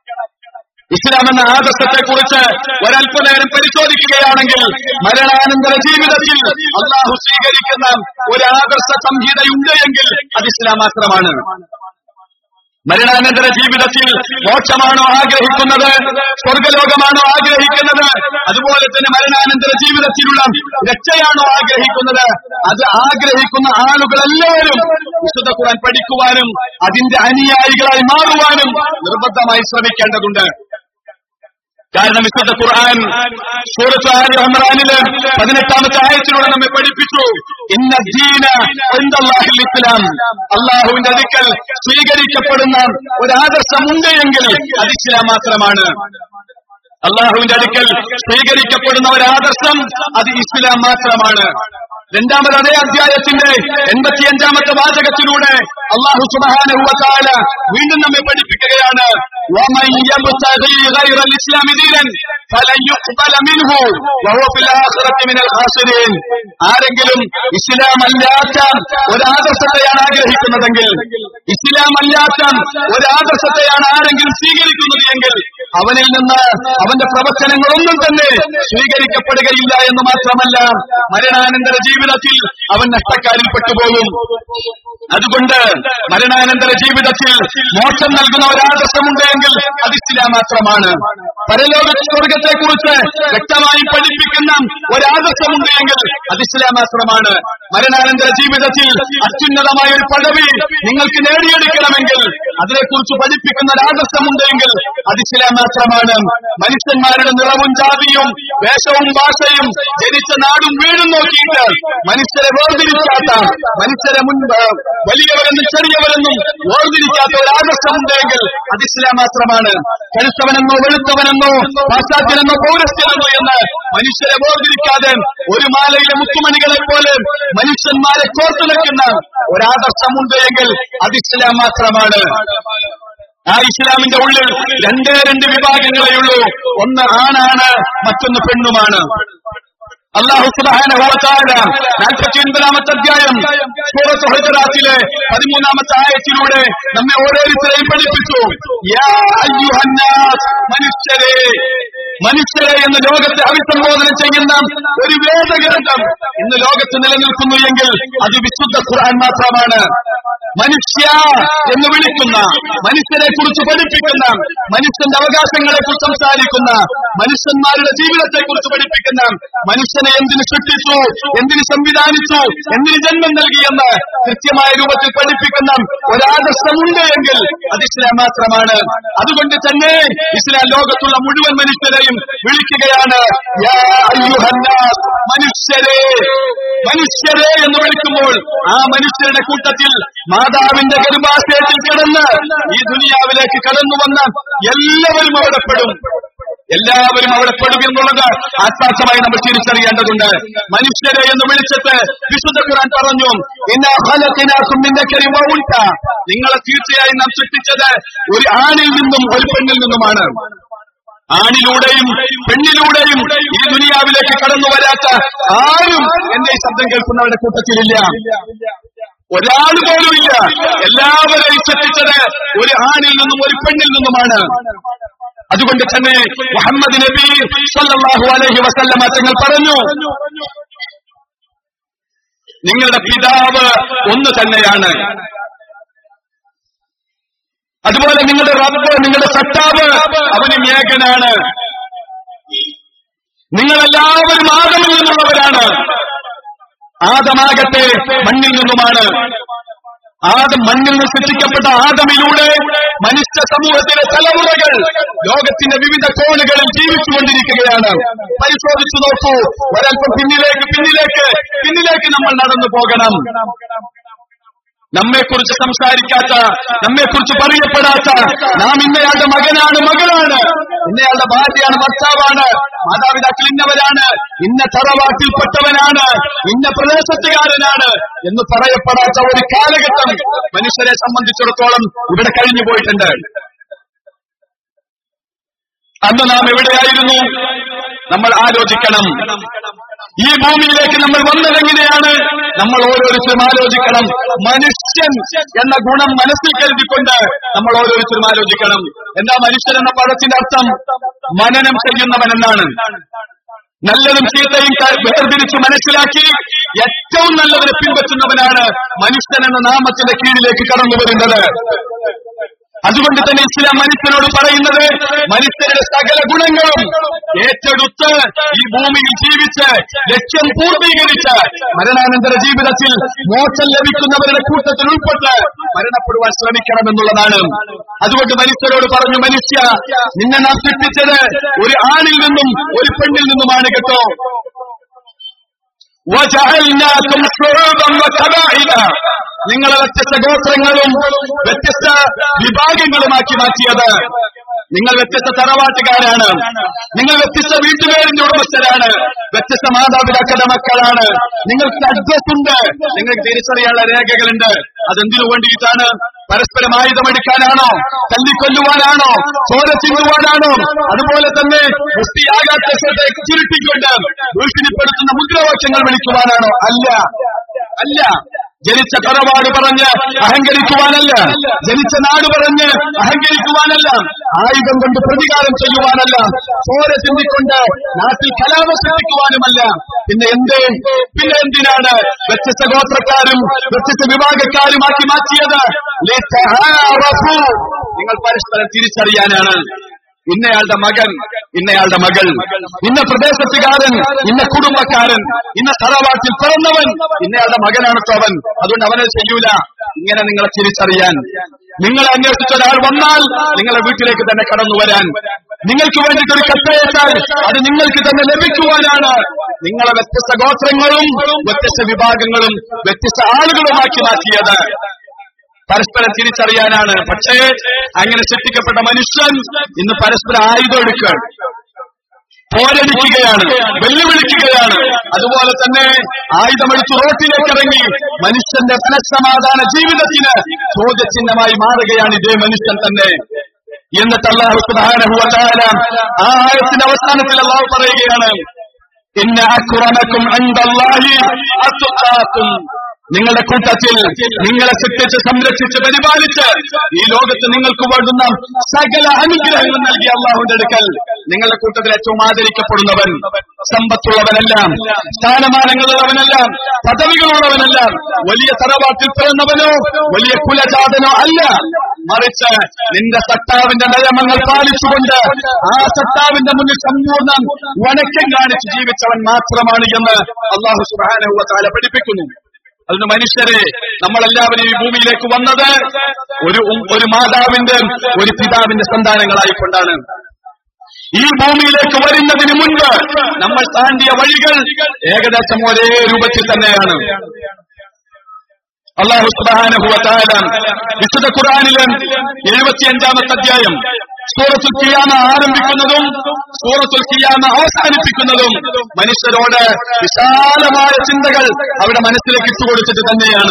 Speaker 1: ഇസ്ലാം എന്ന ആദർശത്തെ കുറിച്ച് ഒരല്പനേരം പരിശോധിക്കുകയാണെങ്കിൽ മരണാനന്തര ജീവിതത്തിൽ അള്ളാഹു സ്വീകരിക്കുന്ന ഒരു ആദർശ സംഹിതയുണ്ട് എങ്കിൽ അത് ഇസ്ലാം മാത്രമാണ് മരണാനന്തര ജീവിതത്തിൽ മോക്ഷമാണോ ആഗ്രഹിക്കുന്നത് സ്വർഗലോകമാണോ ആഗ്രഹിക്കുന്നത് അതുപോലെ തന്നെ മരണാനന്തര ജീവിതത്തിലുള്ള രക്ഷയാണോ ആഗ്രഹിക്കുന്നത് അത് ആഗ്രഹിക്കുന്ന ആളുകളെല്ലാവരും വിശുദ്ധ ഖുർആൻ പഠിക്കുവാനും അതിന്റെ അനുയായികളായി മാറുവാനും നിർബന്ധമായി ശ്രമിക്കേണ്ടതുണ്ട് കാരണം വിശുദ്ധ ഖുർആൻ സൂറത്ത് ആലി ഇമ്രാനില് പതിനെട്ടാമത്തെ ആയത്തിലൂടെ നമ്മെ പഠിപ്പിച്ചു ഇന്ന ദീന ഇന്ദല്ലാഹിൽ ഇസ്ലാം അള്ളാഹുവിന്റെ അടുക്കൽ സ്വീകരിക്കപ്പെടുന്ന ഒരു ആദർശമുണ്ട് എങ്കിൽ അത് ഇസ്ലാം മാത്രമാണ് അള്ളാഹുവിന്റെ അടുക്കൽ സ്വീകരിക്കപ്പെടുന്ന ഒരു ആദർശം അത് ഇസ്ലാം മാത്രമാണ് രണ്ടാമത് അതേ അധ്യായത്തിന്റെ എൺപത്തിയഞ്ചാമത്തെ വാചകത്തിലൂടെ അള്ളാഹു സുബാനുവല വീണ്ടും നമ്മെ പഠിപ്പിക്കുകയാണ് ومن يبتغي غير الاسلام دينا فلن يقبل منه وهو في الاخره من الخاسرين ആരെങ്കിലും ഇസ്ലാം അല്ലാത്ത ഒരു ആദർശത്തെയാണ് ആഗ്രഹിക്കുന്നതെങ്കിൽ ഇസ്ലാം അല്ലാത്ത ഒരു ആദർശത്തെയാണ് ആരെങ്കിലും സ്വീകരിക്കുന്നത് എങ്കിൽ അവനിൽ നിന്ന് അവന്റെ പ്രവർത്തനങ്ങളൊന്നും തന്നെ സ്വീകരിക്കപ്പെടുകയില്ല എന്ന് മാത്രമല്ല മരണാനന്തര ജീവിതത്തിൽ അവൻ നഷ്ടക്കാരിൽ പെട്ടുപോകും അതുകൊണ്ട് മരണാനന്തര ജീവിതത്തിൽ മോക്ഷം നൽകുന്ന ഒരു ആദർശമുണ്ട് എങ്കിൽ അത് ഇസ്ലാം മാത്രമാണ് പരലോക സ്വർഗത്തെ കുറിച്ച് വ്യക്തമായി പഠിപ്പിക്കുന്ന ഒരു ആദർശമുണ്ട് എങ്കിൽ അത് ഇസ്ലാം മാത്രമാണ് മരണാനന്തര ജീവിതത്തിൽ അത്യുന്നതമായ ഒരു പദവി നിങ്ങൾക്ക് നേടിയെടുക്കണമെങ്കിൽ അതിനെക്കുറിച്ച് പഠിപ്പിക്കുന്ന ഒരു ആദർശമുണ്ട് എങ്കിൽ അത് ഇസ്ലാം മാത്രമാണ് മനുഷ്യന്മാരുടെ നിറവും ജാതിയും വേഷവും ഭാഷയും ജനിച്ച നാടും വീടും നോക്കിയിട്ട് മനുഷ്യരെ വേർതിരിക്കാത്ത മനുഷ്യരെ മുൻ വലിയവരെന്നും ചെറിയവരെന്നും വേർതിരിക്കാത്ത ഒരു ആദർശമുണ്ടെങ്കിൽ അത് ഇസ്ലാം മാത്രമാണ് കഴുത്തവനെന്നോ വെളുത്തവനെന്നോ പാശ്ചാത്യനെന്നോ പൗരസ്ത്യനെന്നോ എന്ന് മനുഷ്യരെ വേർതിരിക്കാതെ ഒരു മാലയിലെ മുത്തുമണികളെ പോലെ മനുഷ്യന്മാരെ കോർത്തു നിൽക്കുന്ന ഒരാദർശമുണ്ട് എങ്കിൽ അത് ഇസ്ലാം മാത്രമാണ് ആ ഇസ്ലാമിന്റെ ഉള്ളിൽ രണ്ടേ രണ്ട് വിഭാഗങ്ങളേ ഉള്ളൂ ഒന്ന് ആണാണ് മറ്റൊന്ന് പെണ്ണുമാണ് അള്ളാഹു സുബാനുഭവത്താല നാൽപ്പത്തി ഒൻപതാമത്തെ അധ്യായം സൂറത്ത് ഹുജറാത്തിലെ പതിമൂന്നാമത്തെ ആയത്തിലൂടെ നമ്മെ ഓരോരുത്തരെയും പഠിപ്പിച്ചു യാ അയ്യുഹന്നാസ് മനുഷ്യരെ മനുഷ്യരെ എന്ന് ലോകത്തെ അഭിസംബോധന ചെയ്യുന്ന ഒരു വേദഗ്രന്ഥം ഇന്ന് ലോകത്ത് നിലനിൽക്കുന്നു എങ്കിൽ അത് വിശുദ്ധ ഖുർആൻ മാത്രമാണ് മനുഷ്യ എന്ന് വിളിക്കുന്ന മനുഷ്യരെ കുറിച്ച് പഠിപ്പിക്കുന്ന മനുഷ്യന്റെ അവകാശങ്ങളെ കുറിച്ച് സംസാരിക്കുന്ന മനുഷ്യന്മാരുടെ ജീവിതത്തെ കുറിച്ച് പഠിപ്പിക്കുന്ന മനുഷ്യനെ എന്തിനു സൃഷ്ടിച്ചു എന്തിനു സംവിധാനിച്ചു എന്തിനു ജന്മം നൽകിയെന്ന് കൃത്യമായ രൂപത്തിൽ പഠിപ്പിക്കുന്ന ഒരാദർശമുണ്ട് എങ്കിൽ അത് ഇസ്ലാം മാത്രമാണ് അതുകൊണ്ട് തന്നെ ഇസ്ലാം ലോകത്തുള്ള മുഴുവൻ മനുഷ്യരെയും വിളിക്കുകയാണ് യാ അയ്യുഹന്നാസ്, മനുഷ്യരെ മനുഷ്യരെ എന്ന് വിളിക്കുമ്പോൾ ആ മനുഷ്യരുടെ കൂട്ടത്തിൽ മാതാവിന്റെ ഗർഭാശയത്തിൽ കിടന്ന് ഈ ദുനിയാവിലേക്ക് കടന്നു വന്ന എല്ലാവരും അവിടെ പെടും എല്ലാവരും അവിടെ പെടും എന്നുള്ളത് ആത്മാർത്ഥമായി നമ്മൾ തിരിച്ചറിയേണ്ടതുണ്ട് മനുഷ്യരെ എന്ന് വിളിച്ചിട്ട് വിശുദ്ധ ഖുർആൻ പറഞ്ഞു ഇന്നാ ഖലഖനാകും മിൻ ദക്കരി വ ഉൻത നിങ്ങളെ തീർച്ചയായും നാം സൃഷ്ടിച്ചത് ഒരു ആണിൽ നിന്നും ഒരു പെണ്ണിൽ നിന്നുമാണ് ആണിലൂടെയും പെണ്ണിലൂടെയും ഈ ദുനിയാവിലേക്ക് കടന്നു വരാത്ത ആരും എന്റെ ഈ ശബ്ദം കേൾക്കുന്നവരുടെ കൂട്ടത്തിലില്ല ഒരാൾ പോലും ഇല്ല എല്ലാവരെയും സൃഷ്ടിച്ചത് ഒരു ആണിൽ നിന്നും ഒരു പെണ്ണിൽ നിന്നുമാണ് അതുകൊണ്ട് തന്നെ മുഹമ്മദ് നബി സല്ലല്ലാഹു അലൈഹി വസല്ലമ തങ്ങൾ പറഞ്ഞു നിങ്ങളുടെ പിതാവ് ഒന്ന് തന്നെയാണ് അതുപോലെ നിങ്ങളുടെ റബ്ബ് നിങ്ങളുടെ സട്ടാവ് അവനും ഏകനാണ് നിങ്ങളെല്ലാവരും ആദമിൽ നിന്നുള്ളവരാണ് ആദമാകട്ടെ മണ്ണിൽ നിന്നുമാണ് ആദം മണ്ണിൽ നിന്ന് സൃഷ്ടിക്കപ്പെട്ട ആദമിലൂടെ മനുഷ്യ സമൂഹത്തിലെ തലമുറകൾ ലോകത്തിന്റെ വിവിധ കോണുകളിൽ ജീവിച്ചുകൊണ്ടിരിക്കുകയാണ് പരിശോധിച്ചു നോക്കൂ ഒരൽപ്പം പിന്നിലേക്ക് പിന്നിലേക്ക് പിന്നിലേക്ക് നമ്മൾ നടന്നു പോകണം നമ്മെക്കുറിച്ച് സംസാരിക്കാത്ത നമ്മെക്കുറിച്ച് പറയപ്പെടാത്ത നാം ഇന്നയാളുടെ മകനാണ് മകളാണ് ഇന്നയാളുടെ ഭാര്യയാണ് ഭർത്താവാണ് മാതാപിതാക്കൾ ഇന്നവരാണ് ഇന്ന തറവാട്ടിൽപ്പെട്ടവനാണ് ഇന്ന പ്രദേശത്തുകാരനാണ് എന്ന് പറയപ്പെടാത്ത ഒരു കാലഘട്ടം മനുഷ്യരെ സംബന്ധിച്ചിടത്തോളം ഇവിടെ കഴിഞ്ഞു പോയിട്ടുണ്ട് അന്ന് നാം എവിടെയായിരുന്നു നമ്മൾ ആലോചിക്കണം ഈ ഭൂമിയിലേക്ക് നമ്മൾ വന്നതെങ്ങനെയാണ് നമ്മൾ ഓരോരുത്തരും ആലോചിക്കണം മനുഷ്യൻ എന്ന ഗുണം മനസ്സിൽ കരുതിക്കൊണ്ട് നമ്മൾ ഓരോരുത്തരും ആലോചിക്കണം എന്താ മനുഷ്യൻ എന്ന പദത്തിന്റെ അർത്ഥം മനനം ചെയ്യുന്നവൻ എന്നാണ് നല്ലതും ചീത്തയും ക- വേർതിരിച്ച് മനസ്സിലാക്കി ഏറ്റവും നല്ലതിനെ പിൻപറ്റുന്നവനാണ് മനുഷ്യൻ എന്ന നാമത്തിന്റെ കീഴിലേക്ക് കടന്നു വരുന്നത് അതുകൊണ്ട് തന്നെ ഇസ്ലാം മനുഷ്യനോട് പറയുന്നത് മനുഷ്യരുടെ സകല ഗുണങ്ങളും ഏറ്റെടുത്ത് ഈ ഭൂമിയിൽ ജീവിച്ച് ലക്ഷ്യം പൂർത്തീകരിച്ച് മരണാനന്തര ജീവിതത്തിൽ മോക്ഷം ലഭിക്കുന്നവരുടെ കൂട്ടത്തിൽ ഉൾപ്പെട്ട് മരണപ്പെടുവാൻ ശ്രമിക്കണമെന്നുള്ളതാണ് അതുകൊണ്ട് മനുഷ്യരോട് പറഞ്ഞു മനുഷ്യ നിന്നെ നാം സൃഷ്ടിച്ചത് ഒരു ആണിൽ നിന്നും ഒരു പെണ്ണിൽ നിന്നുമാണ് കേട്ടോ وجعلناكم شعوبا وقبائل നിങ്ങളെ വ്യത്യസ്ത ഗോത്രങ്ങളും വ്യത്യസ്ത വിഭാഗങ്ങളുമാക്കി മാറ്റിയത് നിങ്ങൾ വ്യത്യസ്ത തറവാട്ടുകാരാണ് നിങ്ങൾ വ്യത്യസ്ത വീട്ടുപേരിന്റെ ഉടമസ്ഥരാണ് വ്യത്യസ്ത മാതാപിതാക്കളുടെ മക്കളാണ് നിങ്ങൾക്ക് അഡ്രസ് ഉണ്ട് നിങ്ങൾക്ക് തിരിച്ചറിയാനുള്ള രേഖകളുണ്ട് അതെന്തിനു വേണ്ടിയിട്ടാണ് പരസ്പരം ആയുധമെടുക്കാനാണോ തല്ലിക്കൊല്ലുവാനാണോ ചോര ചിന്തുവാനാണോ അതുപോലെ തന്നെ വൃത്തിയാകാത്ത സ്ഥലത്തെ ചുരുട്ടിക്കൊണ്ട് ഭീഷണിപ്പെടുത്തുന്ന മുദ്രാവാക്യങ്ങൾ വിളിക്കുവാനാണോ അല്ല അല്ല ജനിച്ച തറവാട് പറഞ്ഞ് അഹങ്കരിക്കുവാനല്ല ജനിച്ച നാട് പറഞ്ഞ് അഹങ്കരിക്കുവാനല്ല ആയുധം കൊണ്ട് പ്രതികാരം ചെയ്യുവാനല്ല ചോര ചിന്തിക്കൊണ്ട് നാട്ടിൽ കലാപം സൃഷ്ടിക്കുവാനുമല്ല പിന്നെ എന്ത് പിന്നെ എന്തിനാണ് വ്യത്യസ്ത ഗോത്രക്കാരും വ്യത്യസ്ത വിഭാഗക്കാരുമാക്കി മാറ്റിയത് ലിതആറഫു. നിങ്ങൾ പരസ്പരം തിരിച്ചറിയാനാണ് ഇന്നയാളുടെ മകൻ ഇന്നയാളുടെ മകൾ ഇന്ന പ്രദേശത്തുകാരൻ ഇന്ന കുടുംബക്കാരൻ ഇന്ന തറവാട്ടിൽ പിറന്നവൻ ഇന്നയാളുടെ മകനാണ് അവൻ അതുകൊണ്ട് അവനെ ചെയ്യൂല ഇങ്ങനെ നിങ്ങളെ തിരിച്ചറിയാൻ നിങ്ങളെ അന്വേഷിച്ച ഒരാൾ വന്നാൽ നിങ്ങളെ വീട്ടിലേക്ക് തന്നെ കടന്നു വരാൻ നിങ്ങൾക്ക് വേണ്ടിയിട്ട് ഒരു കത്തയച്ചാൽ അത് നിങ്ങൾക്ക് തന്നെ ലഭിക്കുവാനാണ് നിങ്ങളെ വ്യത്യസ്ത ഗോത്രങ്ങളും വ്യത്യസ്ത വിഭാഗങ്ങളും വ്യത്യസ്ത ആളുകളുമാക്കി മാറ്റിയത് പരസ്പരം തിരിച്ചറിയാനാണ് പക്ഷേ അങ്ങനെ സൃഷ്ടിക്കപ്പെട്ട മനുഷ്യൻ ഇന്ന് പരസ്പരം ആയുധം എടുക്കുകയാണ് പോരടിക്കുകയാണ് വെല്ലുവിളിക്കുകയാണ് അതുപോലെ തന്നെ ആയുധമെടുത്ത് റോട്ടിലേക്ക് ഇറങ്ങി മനുഷ്യന്റെ മനസ്സമാധാന ജീവിതത്തിന് ചോദ്യചിഹ്നമായി മാറുകയാണ് ഇതേ മനുഷ്യൻ തന്നെ എന്നിട്ട് അള്ളാഹു സുബ്ഹാനഹു വ തആല ആ ആയത്തിന്റെ അവസാനത്തിൽ അള്ളാഹു പറയുകയാണ് ഇന്ന അക്രമക്കും അൻദല്ലാഹി അത്ഖാക്കും നിങ്ങളുടെ കൂട്ടത്തിൽ നിങ്ങളെ സൃഷ്ടിച്ച് സംരക്ഷിച്ച് പരിപാലിച്ച് ഈ ലോകത്ത് നിങ്ങൾക്ക് വേണ്ടുന്ന സകല അനുഗ്രഹങ്ങൾ നൽകിയ അള്ളാഹുന്റെ അടുക്കൽ നിങ്ങളുടെ കൂട്ടത്തിൽ ഏറ്റവും ആദരിക്കപ്പെടുന്നവൻ സമ്പത്തുള്ളവനെല്ലാം സ്ഥാനമാനങ്ങളുള്ളവനെല്ലാം പദവികളുള്ളവനെല്ലാം വലിയ തറവാട്ടിൽ പിറന്നവനോ വലിയ കുലജാതനോ അല്ല മറിച്ച് നിന്റെ സത്താവിന്റെ നിയമങ്ങൾ പാലിച്ചുകൊണ്ട് ആ സത്താവിന്റെ മുന്നിൽ സമ്പൂർണ്ണം വണക്കം കാണിച്ച് ജീവിച്ചവൻ മാത്രമാണ് എന്ന് അള്ളാഹു സുബാനഹുവ താല പഠിപ്പിക്കുന്നു അതുകൊണ്ട് മനുഷ്യരെ നമ്മളെല്ലാവരും ഈ ഭൂമിയിലേക്ക് വന്നത് ഒരു ഉം- ഒരു മാതാവിന്റെ ഒരു പിതാവിന്റെ സന്താനങ്ങളായിക്കൊണ്ടാണ് ഈ ഭൂമിയിലേക്ക് വരുന്നതിന് മുൻപ് നമ്മൾ താണ്ടിയ വഴികൾ ഏകദേശം ഒരേ രൂപത്തിൽ തന്നെയാണ് അള്ളാഹു സുബ്ഹാനഹു വ തആല വിശുദ്ധ ഖുർആനിലെ എഴുപത്തിയഞ്ചാമത്തെ അധ്യായം സൂറത്തുൽ ഖിയാമ ആരംഭിക്കുന്നതും സൂറത്തുൽ ഖിയാമ അവസാനിപ്പിക്കുന്നതും മനുഷ്യരോട് വിശാലമായ ചിന്തകൾ അവിടെ മനസ്സിലേക്ക് ഇട്ടുകൊടുത്തിട്ട് തന്നെയാണ്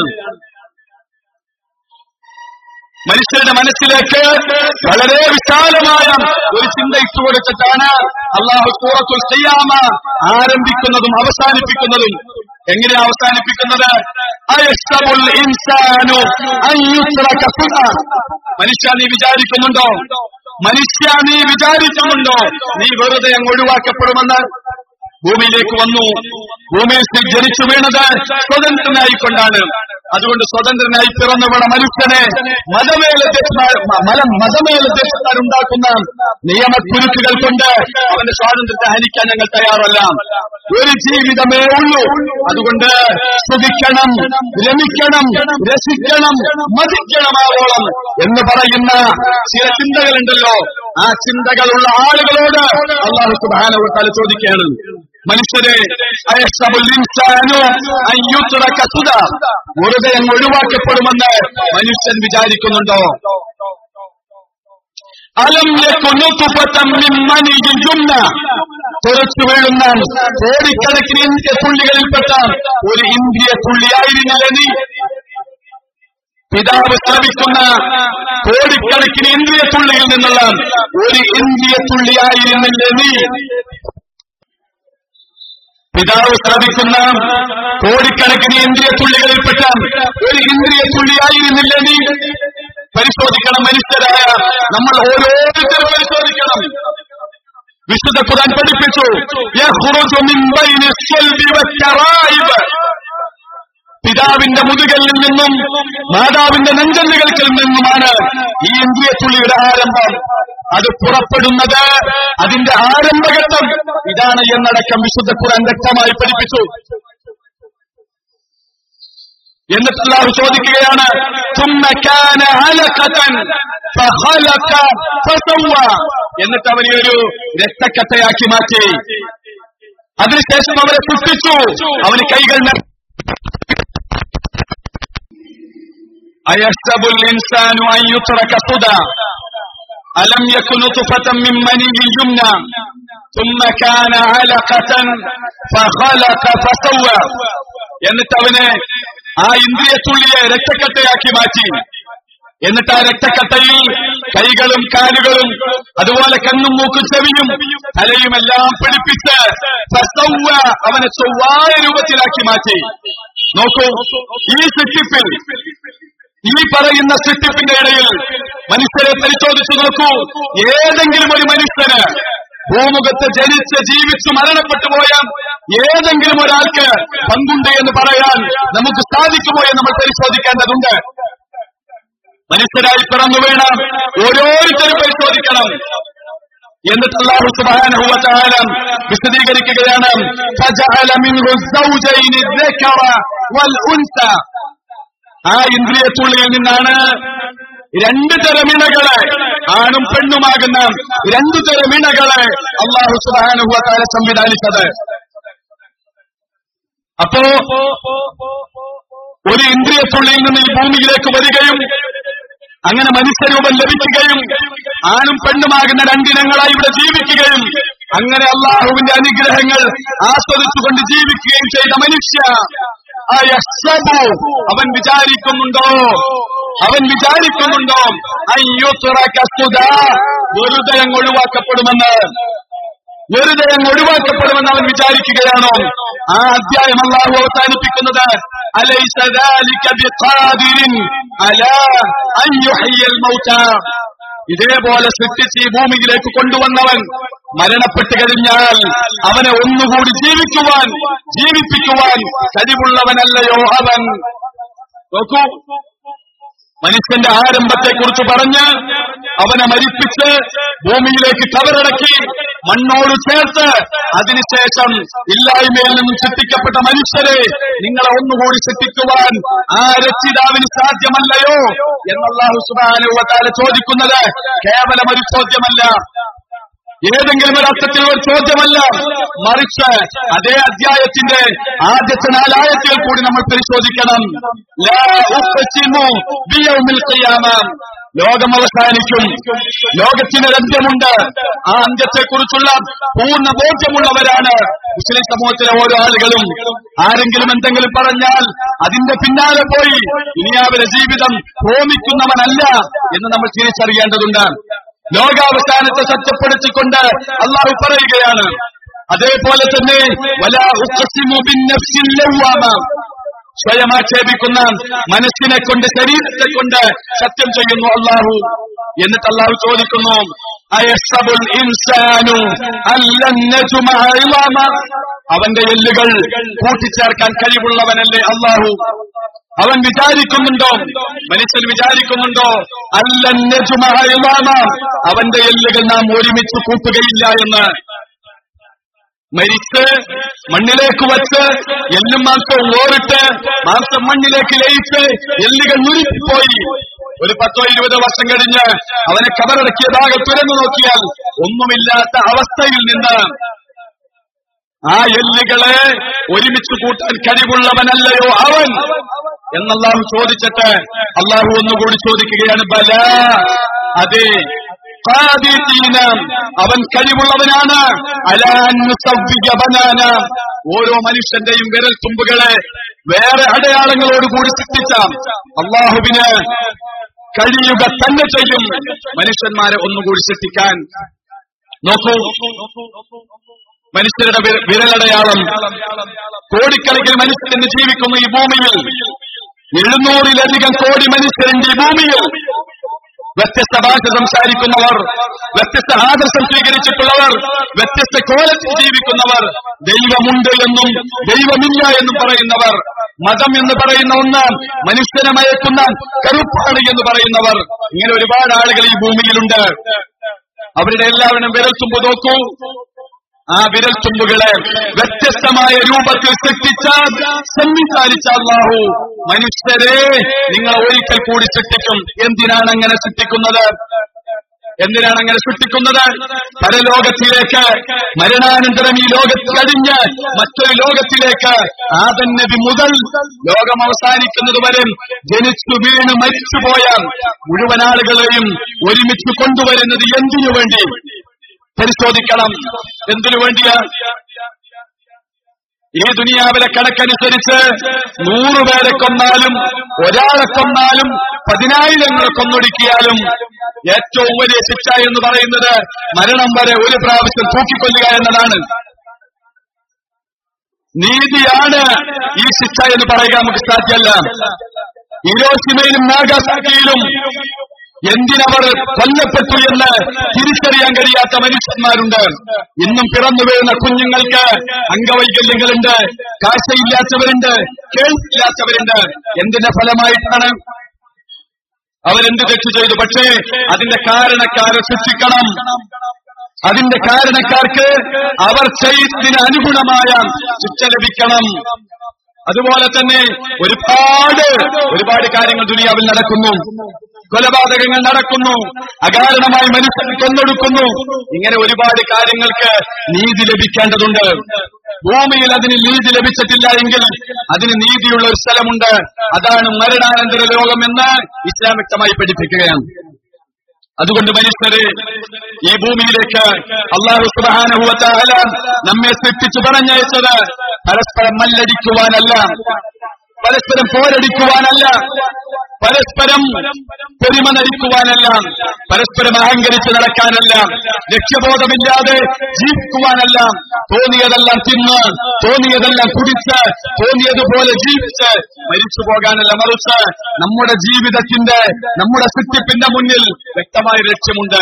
Speaker 1: മനുഷ്യരുടെ മനസ്സിലേക്ക് വളരെ വിശാലമായ ഒരു ചിന്ത ഇട്ടുകൊടുത്തിട്ടാണ് അള്ളാഹു സൂറത്തുൽ ഖിയാമ ആരംഭിക്കുന്നതും അവസാനിപ്പിക്കുന്നതും എങ്ങനെ അവസാനിപ്പിക്കുന്നത് അയസ്തമുൽ ഇൻസാനു അൻ യുത്രക സുദാ. മനുഷ്യ നീ വിചാരിക്കുന്നുണ്ടോ മനുഷ്യ നീ വിചാരിക്കുന്നുണ്ടോ നീ വെറുതെ അങ്ങ് ഒഴിവാക്കപ്പെടുമെന്ന് ഭൂമിയിലേക്ക് വന്നു ഭൂമിയിൽ ജനിച്ചു വീണത് സ്വതന്ത്രനായിക്കൊണ്ടാണ് അതുകൊണ്ട് സ്വതന്ത്രനായി പിറന്നുവിട മനുഷ്യനെ മതമേലധ്യക്ഷന്മാർ മലം മതമേലധ്യക്ഷന്മാരുണ്ടാക്കുന്ന നിയമക്കുരുക്കുകൾ കൊണ്ട് അവന്റെ സ്വാതന്ത്ര്യത്തെ ഹനിക്കാൻ ഞങ്ങൾ തയ്യാറല്ല ഒരു ജീവിതമേ ഉള്ളൂ അതുകൊണ്ട് സുഖിക്കണം രമിക്കണം രസിക്കണം മതിക്കണമാവോളം എന്ന് പറയുന്ന ചില ചിന്തകളുണ്ടല്ലോ ആ ചിന്തകളുള്ള ആളുകളോട് അള്ളാഹു സുബാനവത്താല് ചോദിക്കുകയാണ് മനുഷ്യരെ അയസ്സബുൽ ഇൻസാനു അൻ യുത്രക സുദാ. വെറുതെ അങ്ങ് ഒഴിവാക്കപ്പെടുമെന്ന് മനുഷ്യൻ വിചാരിക്കുന്നുണ്ടോ അലം യകുനു തുഫതം മിൻ മനിയിൻ ജുംന തെറിച്ചു വീഴുന്ന കോടിക്കണക്കിന് ഇന്ദ്രിയ തുള്ളികളിൽപ്പെട്ട ഒരു ഇന്ദ്രിയ തുള്ളിയായിരുന്നില്ല നീ പിതാവ് സ്ഥാപിക്കുന്ന കോടിക്കണക്കിന് ഇന്ദ്രിയ തുള്ളിയിൽ നിന്നുള്ള ഒരു ഇന്ദ്രിയ തുള്ളിയായിരുന്നില്ല നീ പിതാവ് സ്ഥാപിക്കുന്ന കോടിക്കണക്കിന് ഇന്ദ്രിയ തുള്ളികളിൽപ്പെട്ട ഒരു ഇന്ദ്രിയ തുള്ളിയായിരുന്നില്ല നീ പരിശോധിക്കണം മനുഷ്യരായ നമ്മൾ ഓരോരുത്തരും പരിശോധിക്കണം വിശുദ്ധ ഖുർആൻ പഠിപ്പിച്ചു യഖ്റുജു മിൻ ബൈനി സ്വൽബി വത്തറായിബ് പിതാവിന്റെ മുതുകലിൽ നിന്നും മാതാവിന്റെ നെഞ്ചല്ലുകൾക്കിൽ നിന്നുമാണ് ഈ ഇന്ദ്രിയത്തുള്ളിയുടെ ആരംഭം അത് പുറപ്പെടുന്നത് അതിന്റെ ആരംഭഘട്ടം ഇതാണ് എന്നടക്കം വിശുദ്ധ ഖുർആൻ വ്യക്തമായി പഠിപ്പിച്ചു എന്നിട്ട് അള്ളാഹു ചോദിക്കുകയാണ് ثم كان علقة فخلق فسوى എന്നിട്ട് അവനെ ഒരു രക്തക്കട്ടയാക്കി മാറ്റി അതിനുശേഷം അവരെ സൃഷ്ടിച്ചു അവന് കൈകൾ ന- أيحسب الإنسان أن يترك سدى ألم يكن نطفة من مني يمنى ثم كان علقة فخلق فسوى എന്നിട്ട് അവനെ ആ ഇന്ദ്രിയത്തുള്ളിയെ രക്തക്കട്ടയാക്കി മാറ്റി എന്നിട്ട് ആ രക്തക്കട്ടയിൽ കൈകളും കാലുകളും അതുപോലെ കണ്ണും മൂക്കും ചെവിയും തലയുമെല്ലാം പിടിപ്പിച്ച് ഫസവ്വ അവനെ ചൊവ്വായ രൂപത്തിലാക്കി മാറ്റി നോക്കൂ ഈ സൃഷ്ടിപ്പിൽ ഈ പറയുന്ന സൃഷ്ടിപ്പിന്റെ ഇടയിൽ മനുഷ്യരെ പരിശോധിച്ചു നോക്കൂ ഏതെങ്കിലും ഒരു മനുഷ്യന് ഭൂമുഖത്ത് ജനിച്ച് ജീവിച്ചു മരണപ്പെട്ടു പോയ ഏതെങ്കിലും ഒരാൾക്ക് പങ്കുണ്ട് എന്ന് പറയാൻ നമുക്ക് സാധിക്കുമോ എന്ന് നമ്മൾ പരിശോധിക്കേണ്ടതുണ്ട് മനുഷ്യരായി പിറന്നു വീണ ഓരോരുത്തരും പരിശോധിക്കണം എന്നിട്ട് അല്ലാഹു സുബ്ഹാനഹു വ തആല വിശദീകരിക്കുകയാണ് ഫജഅല മിൻഹു സൗജൈനി الذكر والانثى ആ ഇന്ദ്രിയത്തുള്ളിയിൽ നിന്നാണ് രണ്ടു തരം ഇണകളെ ആണും പെണ്ണുമാകുന്ന രണ്ടു തരം ഇണകളെ അള്ളാഹു സുബ്ഹാനഹു വ തആല സംവിധാനിച്ചത് അപ്പോ ഒരു ഇന്ദ്രിയത്തുള്ളിയിൽ നിന്ന് ഈ ഭൂമിയിലേക്ക് വരികയും അങ്ങനെ മനുഷ്യരൂപം ലഭിക്കുകയും ആണും പെണ്ണുമാകുന്ന രണ്ടിനങ്ങളായി ഇവിടെ ജീവിക്കുകയും അങ്ങനെ അള്ളാഹുവിന്റെ അനുഗ്രഹങ്ങൾ ആസ്വദിച്ചുകൊണ്ട് ജീവിക്കുകയും ചെയ്ത മനുഷ്യ അയസ്സബു അവൻ വിചാരിക്കുന്നുണ്ടോ അവൻ വിചാരിക്കുന്നുണ്ടോ അയ്യുറക്കസ്തുത വെറുതെ അങ്ങ് ഒഴിവാക്കപ്പെടുമെന്ന് വെറുതെ അങ്ങ് ഒഴിവാക്കപ്പെടുമെന്ന് അവൻ വിചാരിക്കുകയാണോ ആ അധ്യായം അള്ളാഹു അവസാനിപ്പിക്കുന്നത് അലൈസ ذلك بقادر على أن يحيي الموتى ഇതേപോലെ സൃഷ്ടിച്ച് ഈ ഭൂമിയിലേക്ക് കൊണ്ടുവന്നവൻ മരണപ്പെട്ടു കഴിഞ്ഞാൽ അവനെ ഒന്നുകൂടി ജീവിക്കുവാൻ ജീവിപ്പിക്കുവാൻ കഴിവുള്ളവനല്ലയോ അവൻ നോക്കൂ മനുഷ്യന്റെ ആരംഭത്തെ കുറിച്ച് പറഞ്ഞ് അവനെ മരിപ്പിച്ച് ഭൂമിയിലേക്ക് കവറടക്കി മണ്ണോട് ചേർത്ത് അതിനുശേഷം ഇല്ലായ്മയിൽ നിന്നും സൃഷ്ടിക്കപ്പെട്ട മനുഷ്യരെ നിങ്ങളെ ഒന്നുകൂടി സൃഷ്ടിക്കുവാൻ ആ രക്ഷിതാവിന് സാധ്യമല്ലയോ എന്നല്ലാഹു സുബാനുവത്താല ചോദിക്കുന്നത് കേവലം ഒരു ചോദ്യമല്ല ഏതെങ്കിലും ഒരു അർത്ഥത്തിൽ ഒരു ചോദ്യമല്ല മറിച്ച് അതേ അധ്യായത്തിന്റെ ആദ്യത്തെ നാലായത്തിൽ കൂടി നമ്മൾ പരിശോധിക്കണം ലാ ഉഖ്സിമു ബിയൗമിൽ ഖിയാമ ലോകം അവസാനിക്കും ലോകത്തിന് ഒരു അന്ത്യമുണ്ട് ആ അന്ത്യത്തെക്കുറിച്ചുള്ള പൂർണ്ണ ബോധ്യമുള്ളവരാണ് മുസ്ലിം സമൂഹത്തിലെ ഓരോ ആളുകളും ആരെങ്കിലും എന്തെങ്കിലും പറഞ്ഞാൽ അതിന്റെ പിന്നാലെ പോയി ദുനിയാവിലെ ജീവിതം ഹോമിക്കുന്നവനല്ല എന്ന് നമ്മൾ തിരിച്ചറിയേണ്ടതുണ്ട് ലോകാവസാനത്തെ സത്യപ്പെടുത്തിക്കൊണ്ട് അള്ളാഹു പറയുകയാണ് അതേപോലെ തന്നെ വലാ ഉഖ്സിമു ബിന്നഫ്സിൽ ലവ്വാമ സ്വയം ആക്ഷേപിക്കുന്ന മനസ്സിനെ കൊണ്ട് ശരീരത്തെ കൊണ്ട് സത്യം ചെയ്യുന്നു അള്ളാഹു എന്നിട്ട് അള്ളാഹു ചോദിക്കുന്നു അയസ്സബുൽ ഇൻസാനു അല്ലൻ നജ്മഅ ഇളാമ അവന്റെ എല്ലുകൾ കൂട്ടിച്ചേർക്കാൻ കഴിവുള്ളവനല്ലേ അള്ളാഹു അവൻ വിചാരിക്കുന്നുണ്ടോ മനുഷ്യൻ വിചാരിക്കുന്നുണ്ടോ അല്ലൻ നജ്മഅ ഇളാമ അവന്റെ എല്ലുകൾ നാം ഒരുമിച്ച് കൂട്ടുകയില്ല എന്ന് മരിച്ച് മണ്ണിലേക്ക് വച്ച് എല്ലും മാംസവും ഓറിട്ട് മാംസം മണ്ണിലേക്ക് ലയിച്ച് എല്ലുകൾ നുരുക്കിപ്പോയി ഒരു പത്തോ ഇരുപതോ വർഷം കഴിഞ്ഞ് അവനെ കബറടക്കിയതാകെ തുറന്നു നോക്കിയാൽ ഒന്നുമില്ലാത്ത അവസ്ഥയിൽ നിന്ന് ആ എല്ലുകളെ ഒരുമിച്ച് കൂട്ടാൻ കഴിവുള്ളവനല്ലയോ അവൻ എന്നല്ലാഹു ചോദിച്ചിട്ട് അള്ളാഹു ഒന്നുകൂടി ചോദിക്കുകയാണ് ബല അതെ ഖാദിരീന അവൻ കഴിവുള്ളവനാണ് അലാനുസവ്വികവനാന ഓരോ മനുഷ്യന്റെയും വിരൽ തുമ്പുകളെ വേറെ അടയാളങ്ങളോട് കൂടി സൃഷ്ടിച്ച അള്ളാഹുവിന് കഴിയുക തന്നെ ചെയ്യും മനുഷ്യന്മാരെ ഒന്നുകൂടി സൃഷ്ടിക്കാൻ നോക്കൂ മനുഷ്യരുടെ വിര- വിരലടയാളം കോടിക്കണക്കിന് മനുഷ്യന് ജീവിക്കുന്ന ഈ ഭൂമിയിൽ എഴുന്നൂറിലധികം കോടി മനുഷ്യരുണ്ട് ഈ ഭൂമിയിൽ വ്യത്യസ്ത ഭാഷ സംസാരിക്കുന്നവർ വ്യത്യസ്ത ആദർശം സ്വീകരിച്ചിട്ടുള്ളവർ വ്യത്യസ്ത കോലത്തിൽ ജീവിക്കുന്നവർ ദൈവമുണ്ട് എന്നും ദൈവമില്ല എന്നും പറയുന്നവർ മതം എന്ന് പറയുന്ന ഒന്ന് മനുഷ്യനെ മയക്കുന്ന കറുപ്പാണ് എന്ന് പറയുന്നവർ ഇങ്ങനെ ഒരുപാട് ആളുകൾ ഈ ഭൂമിയിലുണ്ട് അവരുടെ എല്ലാവരും വിരൽത്തുമ്പ് നോക്കൂ ആ വിരൽത്തുമ്പുകളെ വ്യത്യസ്തമായ രൂപത്തിൽ സൃഷ്ടിച്ച സംവിധാനിച്ച അള്ളാഹു മനുഷ്യരെ നിങ്ങൾ ഒരിക്കൽ കൂടി സൃഷ്ടിക്കും എന്തിനാണ് അങ്ങനെ സൃഷ്ടിക്കുന്നത് എന്തിനാണ് അങ്ങനെ സൃഷ്ടിക്കുന്നത് പരലോകത്തിലേക്ക് മരണാനന്തരം ഈ ലോകത്ത് കഴിഞ്ഞ് മറ്റൊരു ലോകത്തിലേക്ക് ആദൻ നബി മുതൽ ലോകം അവസാനിക്കുന്നത് വരെ ജനിച്ചു വീണ് മരിച്ചുപോയ മുഴുവൻ ആളുകളെയും ഒരുമിച്ച് കൊണ്ടുവരുന്നത് എന്തിനു വേണ്ടി പരിശോധിക്കണം എന്തിനു വേണ്ടിയാ ഈ ദുനിയാവിലെ കണക്കനുസരിച്ച് നൂറുപേരെ കൊന്നാലും ഒരാളെ കൊന്നാലും പതിനായിരങ്ങളെ കൊന്നൊടുക്കിയാലും ഏറ്റവും വലിയ ശിക്ഷ എന്ന് പറയുന്നത് മരണം വരെ ഒരു പ്രാവശ്യം തൂക്കിക്കൊല്ലുക എന്നതാണ് നീതിയാണ് ഈ ശിക്ഷ എന്ന് പറയുക നമുക്ക് സാധ്യമല്ല ഇരോഷിമയിലും നാഗാസാക്കിയിലും എന്തിനവർ കൊല്ലപ്പെട്ടു എന്ന് തിരിച്ചറിയാൻ കഴിയാത്ത മനുഷ്യന്മാരുണ്ട് ഇന്നും പിറന്നു വീഴുന്ന കുഞ്ഞുങ്ങൾക്ക് അംഗവൈകല്യങ്ങളുണ്ട് കാഴ്ചയില്ലാത്തവരുണ്ട് കേൾവിയില്ലാത്തവരുണ്ട് എന്തിന്റെ ഫലമായിട്ടാണ് അവരെന്ത് തെറ്റ് ചെയ്തു പക്ഷേ അതിന്റെ കാരണക്കാരെ ശിക്ഷിക്കണം അതിന്റെ കാരണക്കാർക്ക് അവർ ചെയ്തതിന് അനുഗുണമായ ശിക്ഷ ലഭിക്കണം അതുപോലെ തന്നെ ഒരുപാട് ഒരുപാട് കാര്യങ്ങൾ ദുനിയാവിൽ നടക്കുന്നു കൊലപാതകങ്ങൾ നടക്കുന്നു അകാരണമായി മനുഷ്യൻ കൊന്നൊടുക്കുന്നു ഇങ്ങനെ ഒരുപാട് കാര്യങ്ങൾക്ക് നീതി ലഭിക്കേണ്ടതുണ്ട് ഭൂമിയിൽ അതിന് നീതി ലഭിച്ചിട്ടില്ല എങ്കിൽ അതിന് നീതിയുള്ള ഒരു സ്ഥലമുണ്ട് അതാണ് മരണാനന്തര ലോകമെന്ന് ഇസ്ലാം വ്യക്തമായി പഠിപ്പിക്കുകയാണ് അതുകൊണ്ട് മനുഷ്യരെ ഈ ഭൂമിയിലേക്ക് അള്ളാഹു സുബാനുഭവത്താല നമ്മെ സൃഷ്ടിച്ചു പറഞ്ഞയച്ചത് പരസ്പരം മല്ലടിക്കുവാനല്ല പരസ്പരം പോരടിക്കുവാനല്ല പരസ്പരം പെരുമ നടിക്കുവാനല്ല പരസ്പരം അഹങ്കരിച്ച് നടക്കാനല്ല ലക്ഷ്യബോധമില്ലാതെ ജീവിക്കുവാനല്ല തോന്നിയതെല്ലാം തിന്ന് തോന്നിയതെല്ലാം കുടിച്ച് തോന്നിയതുപോലെ ജീവിച്ച് മരിച്ചു പോകാനല്ല മറിച്ച് നമ്മുടെ ജീവിതത്തിന്റെ നമ്മുടെ സൃഷ്ടിപ്പിന്റെ മുന്നിൽ വ്യക്തമായ ലക്ഷ്യമുണ്ട്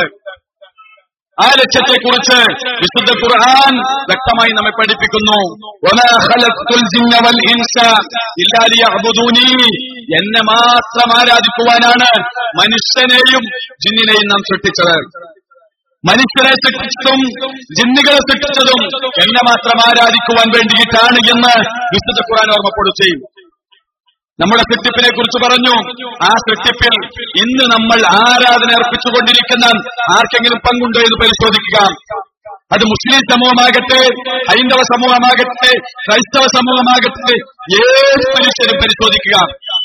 Speaker 1: ആ ലക്ഷ്യത്തെക്കുറിച്ച് വിശുദ്ധ ഖുർആൻ വ്യക്തമായി നമ്മെ പഠിപ്പിക്കുന്നു വമാ ഖലഖ്തുൽ ജിന്ന വൽ ഇൻസ ഇല്ലാ ലിയഅ്ബുദൂനി എന്നെ മാത്രം ആരാധിക്കുവാനാണ് മനുഷ്യനെയും ജിന്നിനെയും നാം സൃഷ്ടിച്ചത് മനുഷ്യരെ സൃഷ്ടിച്ചതും ജിന്നുകളെ സൃഷ്ടിച്ചതും എന്നെ മാത്രം ആരാധിക്കുവാൻ വേണ്ടിയിട്ടാണ് എന്ന് വിശുദ്ധ ഖുർആൻ ഓർമ്മപ്പെടുത്തി നമ്മുടെ സൃഷ്ടിപ്പിനെ കുറിച്ച് പറഞ്ഞു ആ സൃഷ്ടിപ്പിൽ ഇന്ന് നമ്മൾ ആരാധന അർപ്പിച്ചുകൊണ്ടിരിക്കുന്ന ആർക്കെങ്കിലും പങ്കുണ്ടോ എന്ന് പരിശോധിക്കുക അത് മുസ്ലിം സമൂഹമാകട്ടെ ഹൈന്ദവ സമൂഹമാകട്ടെ ക്രൈസ്തവ സമൂഹമാകട്ടെ ഏത് മനുഷ്യരും പരിശോധിക്കുക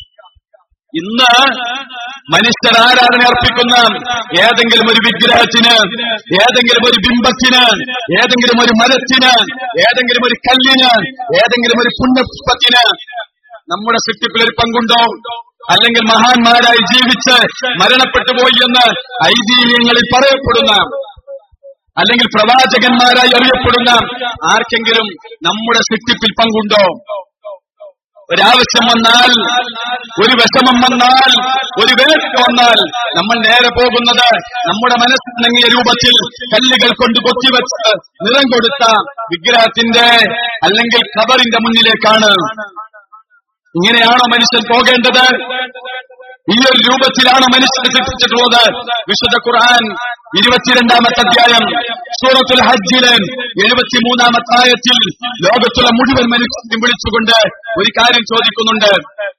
Speaker 1: ഇന്ന് മനുഷ്യർ ആരാധന അർപ്പിക്കുന്ന ഏതെങ്കിലും ഒരു വിഗ്രഹത്തിന് ഏതെങ്കിലും ഒരു ബിംബത്തിന് ഏതെങ്കിലും ഒരു മരത്തിന് ഏതെങ്കിലും ഒരു കല്ലിന് ഏതെങ്കിലും ഒരു പുണ്യപുഷ്പത്തിന് നമ്മുടെ സൃഷ്ടിപ്പിൽ ഒരു പങ്കുണ്ടോ അല്ലെങ്കിൽ മഹാന്മാരായി ജീവിച്ച് മരണപ്പെട്ടു പോയി എന്ന് ഐതിഹ്യങ്ങളിൽ പറയപ്പെടുന്ന അല്ലെങ്കിൽ പ്രവാചകന്മാരായി അറിയപ്പെടുന്ന ആർക്കെങ്കിലും നമ്മുടെ സൃഷ്ടിപ്പിൽ പങ്കുണ്ടോ ഒരാവശ്യം വന്നാൽ ഒരു വിഷമം വന്നാൽ ഒരു വേദന വന്നാൽ നമ്മൾ നേരെ പോകുന്നത് നമ്മുടെ മനസ്സിണങ്ങിയ രൂപത്തിൽ കല്ലുകൾ കൊണ്ട് കൊത്തിവെച്ച് നിറം കൊടുത്ത വിഗ്രഹത്തിന്റെ അല്ലെങ്കിൽ ഖബറിന്റെ മുന്നിലേക്കാണ് ഇങ്ങനെയാണോ മനുഷ്യൻ പോകേണ്ടത് ഈ ഒരു രൂപത്തിലാണോ മനുഷ്യൻ സൃഷ്ടിച്ചിട്ടുള്ളത് വിശുദ്ധ ഖുർആൻ ഇരുപത്തിരണ്ടാമത്തെ അധ്യായം സൂറത്തുൽ ഹജ്ജിലെ എഴുപത്തിമൂന്നാമത്തെ ആയത്തിൽ ലോകത്തുള്ള മുഴുവൻ മനുഷ്യനും വിളിച്ചുകൊണ്ട് ഒരു കാര്യം ചോദിക്കുന്നുണ്ട്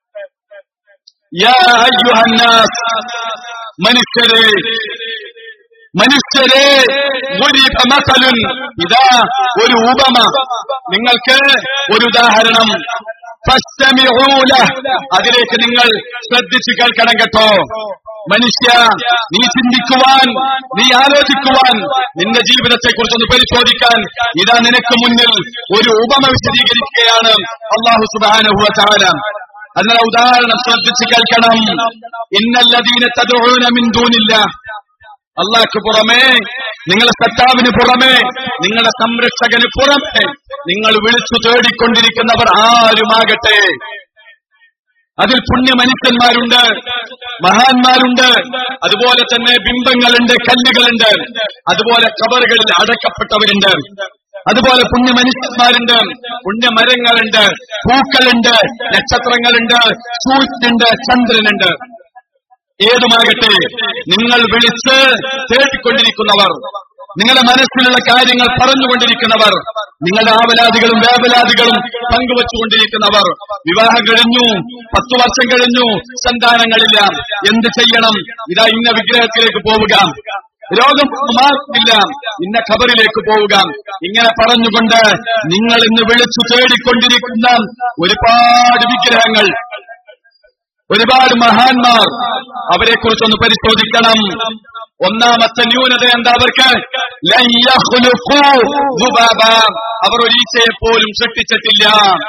Speaker 1: യാ അയ്യുഹന്നാസ് മനുഷ്യരെ മനുഷ്യരെ മുരിബ മസലുൻ ഇതാ ഒരു ഉപമ നിങ്ങൾക്ക് ഒരു ഉദാഹരണം ഫസ്തമിഊല അതിലേക്ക് നിങ്ങൾ ശ്രദ്ധിച്ചു കേൾക്കണം കേട്ടോ മനുഷ്യ നീ ചിന്തിക്കുവാൻ നീ ആലോചിക്കുവാൻ നിന്റെ ജീവിതത്തെ കുറിച്ചൊന്ന് പരിശോധിക്കാൻ ഇതാ നിനക്ക് മുന്നിൽ ഒരു ഉപമ വിശദീകരിക്കുകയാണ് അള്ളാഹു സുബാനഹുവ ചാല അതിനുള്ള ഉദാഹരണം ശ്രദ്ധിച്ചു കേൾക്കണം ഇന്നല്ലതീന തദ്ഊന മിൻ ദൂനില്ല അള്ളാഹ്ക്ക് പുറമേ നിങ്ങളുടെ സത്താവിന് പുറമേ നിങ്ങളുടെ സംരക്ഷകന് പുറമേ നിങ്ങൾ വിളിച്ചു തേടിക്കൊണ്ടിരിക്കുന്നവർ ആരുമാകട്ടെ അതിൽ പുണ്യ മനുഷ്യന്മാരുണ്ട് മഹാന്മാരുണ്ട് അതുപോലെ തന്നെ ബിംബങ്ങളുണ്ട് കല്ലുകളുണ്ട് അതുപോലെ കബറുകളിൽ അടക്കപ്പെട്ടവരുണ്ട് അതുപോലെ പുണ്യ മനുഷ്യന്മാരുണ്ട് പുണ്യമരങ്ങളുണ്ട് പൂക്കളുണ്ട് നക്ഷത്രങ്ങളുണ്ട് സൂര്യനുണ്ട് ചന്ദ്രനുണ്ട് ഏതുമാകട്ടെ നിങ്ങൾ വിളിച്ച് തേടിക്കൊണ്ടിരിക്കുന്നവർ നിങ്ങളുടെ മനസ്സിലുള്ള കാര്യങ്ങൾ പറഞ്ഞുകൊണ്ടിരിക്കുന്നവർ നിങ്ങളുടെ ആവലാദികളും വേവലാദികളും പങ്കുവച്ചുകൊണ്ടിരിക്കുന്നവർ വിവാഹം കഴിഞ്ഞു പത്തു വർഷം കഴിഞ്ഞു സന്താനങ്ങളില്ല എന്ത് ചെയ്യണം ഇതാ ഇന്ന വിഗ്രഹത്തിലേക്ക് പോവുക രോഗം മാറില്ല ഇന്ന ഖബറിലേക്ക് പോവുക ഇങ്ങനെ പറഞ്ഞുകൊണ്ട് നിങ്ങൾ ഇന്ന് വിളിച്ചു തേടിക്കൊണ്ടിരിക്കുന്ന ഒരുപാട് വിഗ്രഹങ്ങൾ ഒരുപാട് മഹാന്മാർ അവരെ കുറിച്ചൊന്ന് പരിശോധിക്കണം ഒന്നാമത്തെ ന്യൂനത എന്താ അവർക്ക് ലൻ യഖ്ലുഖൂ ദുബാബ. അവർ ഒരു ഈച്ചയെ പോലും സൃഷ്ടിച്ചിട്ടില്ല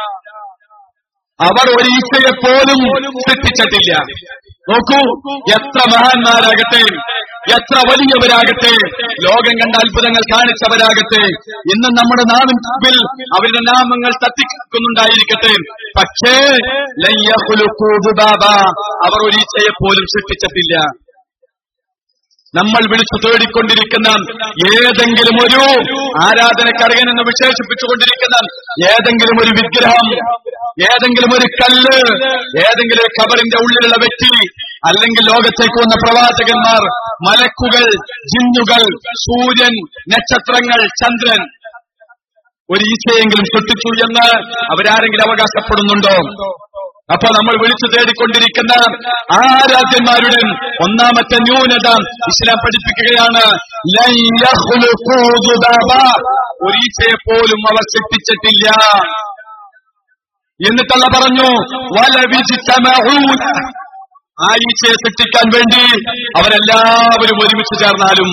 Speaker 1: അവർ ഒരു ഈച്ചയെ പോലും സൃഷ്ടിച്ചിട്ടില്ല നോക്കൂ എത്ര മഹാന്മാരാകട്ടെ എത്ര വലിയവരാകട്ടെ ലോകം കണ്ട അത്ഭുതങ്ങൾ കാണിച്ചവരാകട്ടെ ഇന്ന് നമ്മുടെ നാവിൻ മുമ്പിൽ അവരുടെ നാമങ്ങൾ തട്ടിക്കുന്നുണ്ടായിരിക്കട്ടെ പക്ഷേ ലൻ യഖ്ലുഖൂ ദുബാബ. അവർ ഒരു ഈച്ചയെ പോലും സൃഷ്ടിച്ചിട്ടില്ല നമ്മൾ വിളിച്ചു തേടിക്കൊണ്ടിരിക്കുന്ന ഏതെങ്കിലും ഒരു ആരാധനക്കരകൻ എന്ന് വിശേഷിപ്പിച്ചുകൊണ്ടിരിക്കുന്ന ഏതെങ്കിലും ഒരു വിഗ്രഹം ഏതെങ്കിലും ഒരു കല്ല് ഏതെങ്കിലും ഒരു ഖബറിന്റെ ഉള്ളിലുള്ള വ്യക്തി അല്ലെങ്കിൽ ലോകത്തേക്ക് വന്ന പ്രവാചകന്മാർ മലക്കുകൾ ജിന്നുകൾ സൂര്യൻ നക്ഷത്രങ്ങൾ ചന്ദ്രൻ ഒരു ഈച്ചയെങ്കിലും സൃഷ്ടിച്ചു എന്ന് അവരാരെങ്കിലും അവകാശപ്പെടുന്നുണ്ടോ അപ്പൊ നമ്മൾ വിളിച്ചു തേടിക്കൊണ്ടിരിക്കുന്ന ആരാധ്യന്മാരുടെ ഒന്നാമത്തെ ന്യൂനത ഇസ്ലാം പഠിപ്പിക്കുകയാണ് ലൻ യഖ്ലുഖൂ ദുബാബ. ഒരു ഈച്ചയെ പോലും അവർ സൃഷ്ടിച്ചിട്ടില്ല എന്നിട്ടല്ല പറഞ്ഞു വലവിജിത്തമഊന. ആ ഈച്ചയെ സൃഷ്ടിക്കാൻ വേണ്ടി അവരെല്ലാവരും ഒരുമിച്ച് ചേർന്നാലും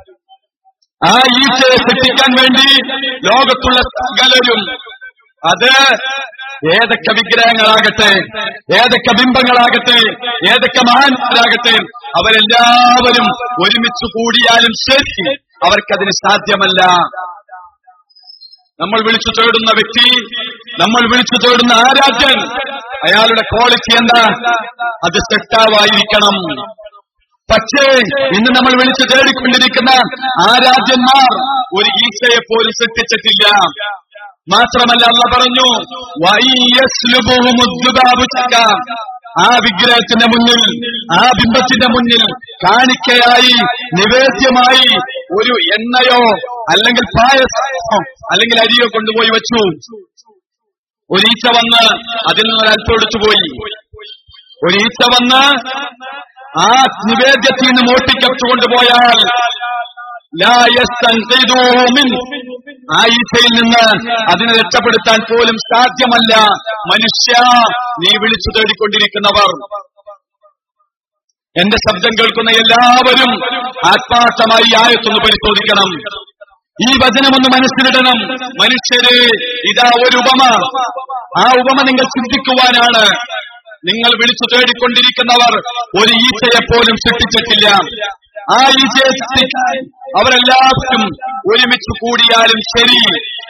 Speaker 1: ആ ഈച്ചയെ സൃഷ്ടിക്കാൻ വേണ്ടി ലോകത്തുള്ള സകലരും അത് ഏതൊക്കെ വിഗ്രഹങ്ങളാകട്ടെ ഏതൊക്കെ ബിംബങ്ങളാകട്ടെ ഏതൊക്കെ മഹാന്മാരാകട്ടെ അവരെല്ലാവരും ഒരുമിച്ച് കൂടിയാലും ശരി അവർക്കതിന് സാധ്യമല്ല നമ്മൾ വിളിച്ചു തേടുന്ന വ്യക്തി നമ്മൾ വിളിച്ചു തേടുന്ന ആരാധ്യൻ അയാളുടെ ക്വാളിറ്റി എന്താ അത് സെറ്റാവായിരിക്കണം പക്ഷേ ഇന്ന് നമ്മൾ വിളിച്ചു തേടിക്കൊണ്ടിരിക്കുന്ന ആരാധ്യന്മാർ ഒരു ഈച്ചയെ പോലും സൃഷ്ടിച്ചിട്ടില്ല മാത്രമല്ല അല്ല പറഞ്ഞു വൈയസ്ലുബുഹുമുദ്ദുബാബു ചക്ക. ആ വിഗ്രഹത്തിന്റെ മുന്നിൽ ആ ബിംബത്തിന്റെ മുന്നിൽ കാണിക്കയായി നിവേദ്യമായി ഒരു എണ്ണയോ അല്ലെങ്കിൽ പായസമോ അല്ലെങ്കിൽ അരിയോ കൊണ്ടുപോയി വെച്ചു ഒരീച്ച വന്ന് അതിൽ നിന്ന് ഒരൽപ്പം എടുത്തുപോയി ഒരീച്ച വന്ന് ആ നിവേദ്യത്തിൽ നിന്ന് മോട്ടിക്കച്ചു കൊണ്ടുപോയാൽ ലാ യസ്തൻഖിദൂഹു മിൻ. ആ ഈച്ചയിൽ നിന്ന് അതിനെ രക്ഷപ്പെടുത്താൻ പോലും സാധ്യമല്ല മനുഷ്യ നീ വിളിച്ചു തേടിക്കൊണ്ടിരിക്കുന്നവർ എന്റെ ശബ്ദം കേൾക്കുന്ന എല്ലാവരും ആത്മാർത്ഥമായി ഈ ആയത്തൊന്ന് പരിശോധിക്കണം ഈ വചനമൊന്ന് മനസ്സിലിടണം മനുഷ്യരെ ഇതാ ഒരു ഉപമ ആ ഉപമ നിങ്ങൾ ചിന്തിക്കുവാനാണ് നിങ്ങൾ വിളിച്ചു തേടിക്കൊണ്ടിരിക്കുന്നവർ ഒരു ഈച്ചയെ പോലും സൃഷ്ടിച്ചിട്ടില്ല ആ ഈച്ചയെ സൃഷ്ടിക്കാൻ അവരെല്ലാവരും ഒരുമിച്ച് കൂടിയാലും ശരി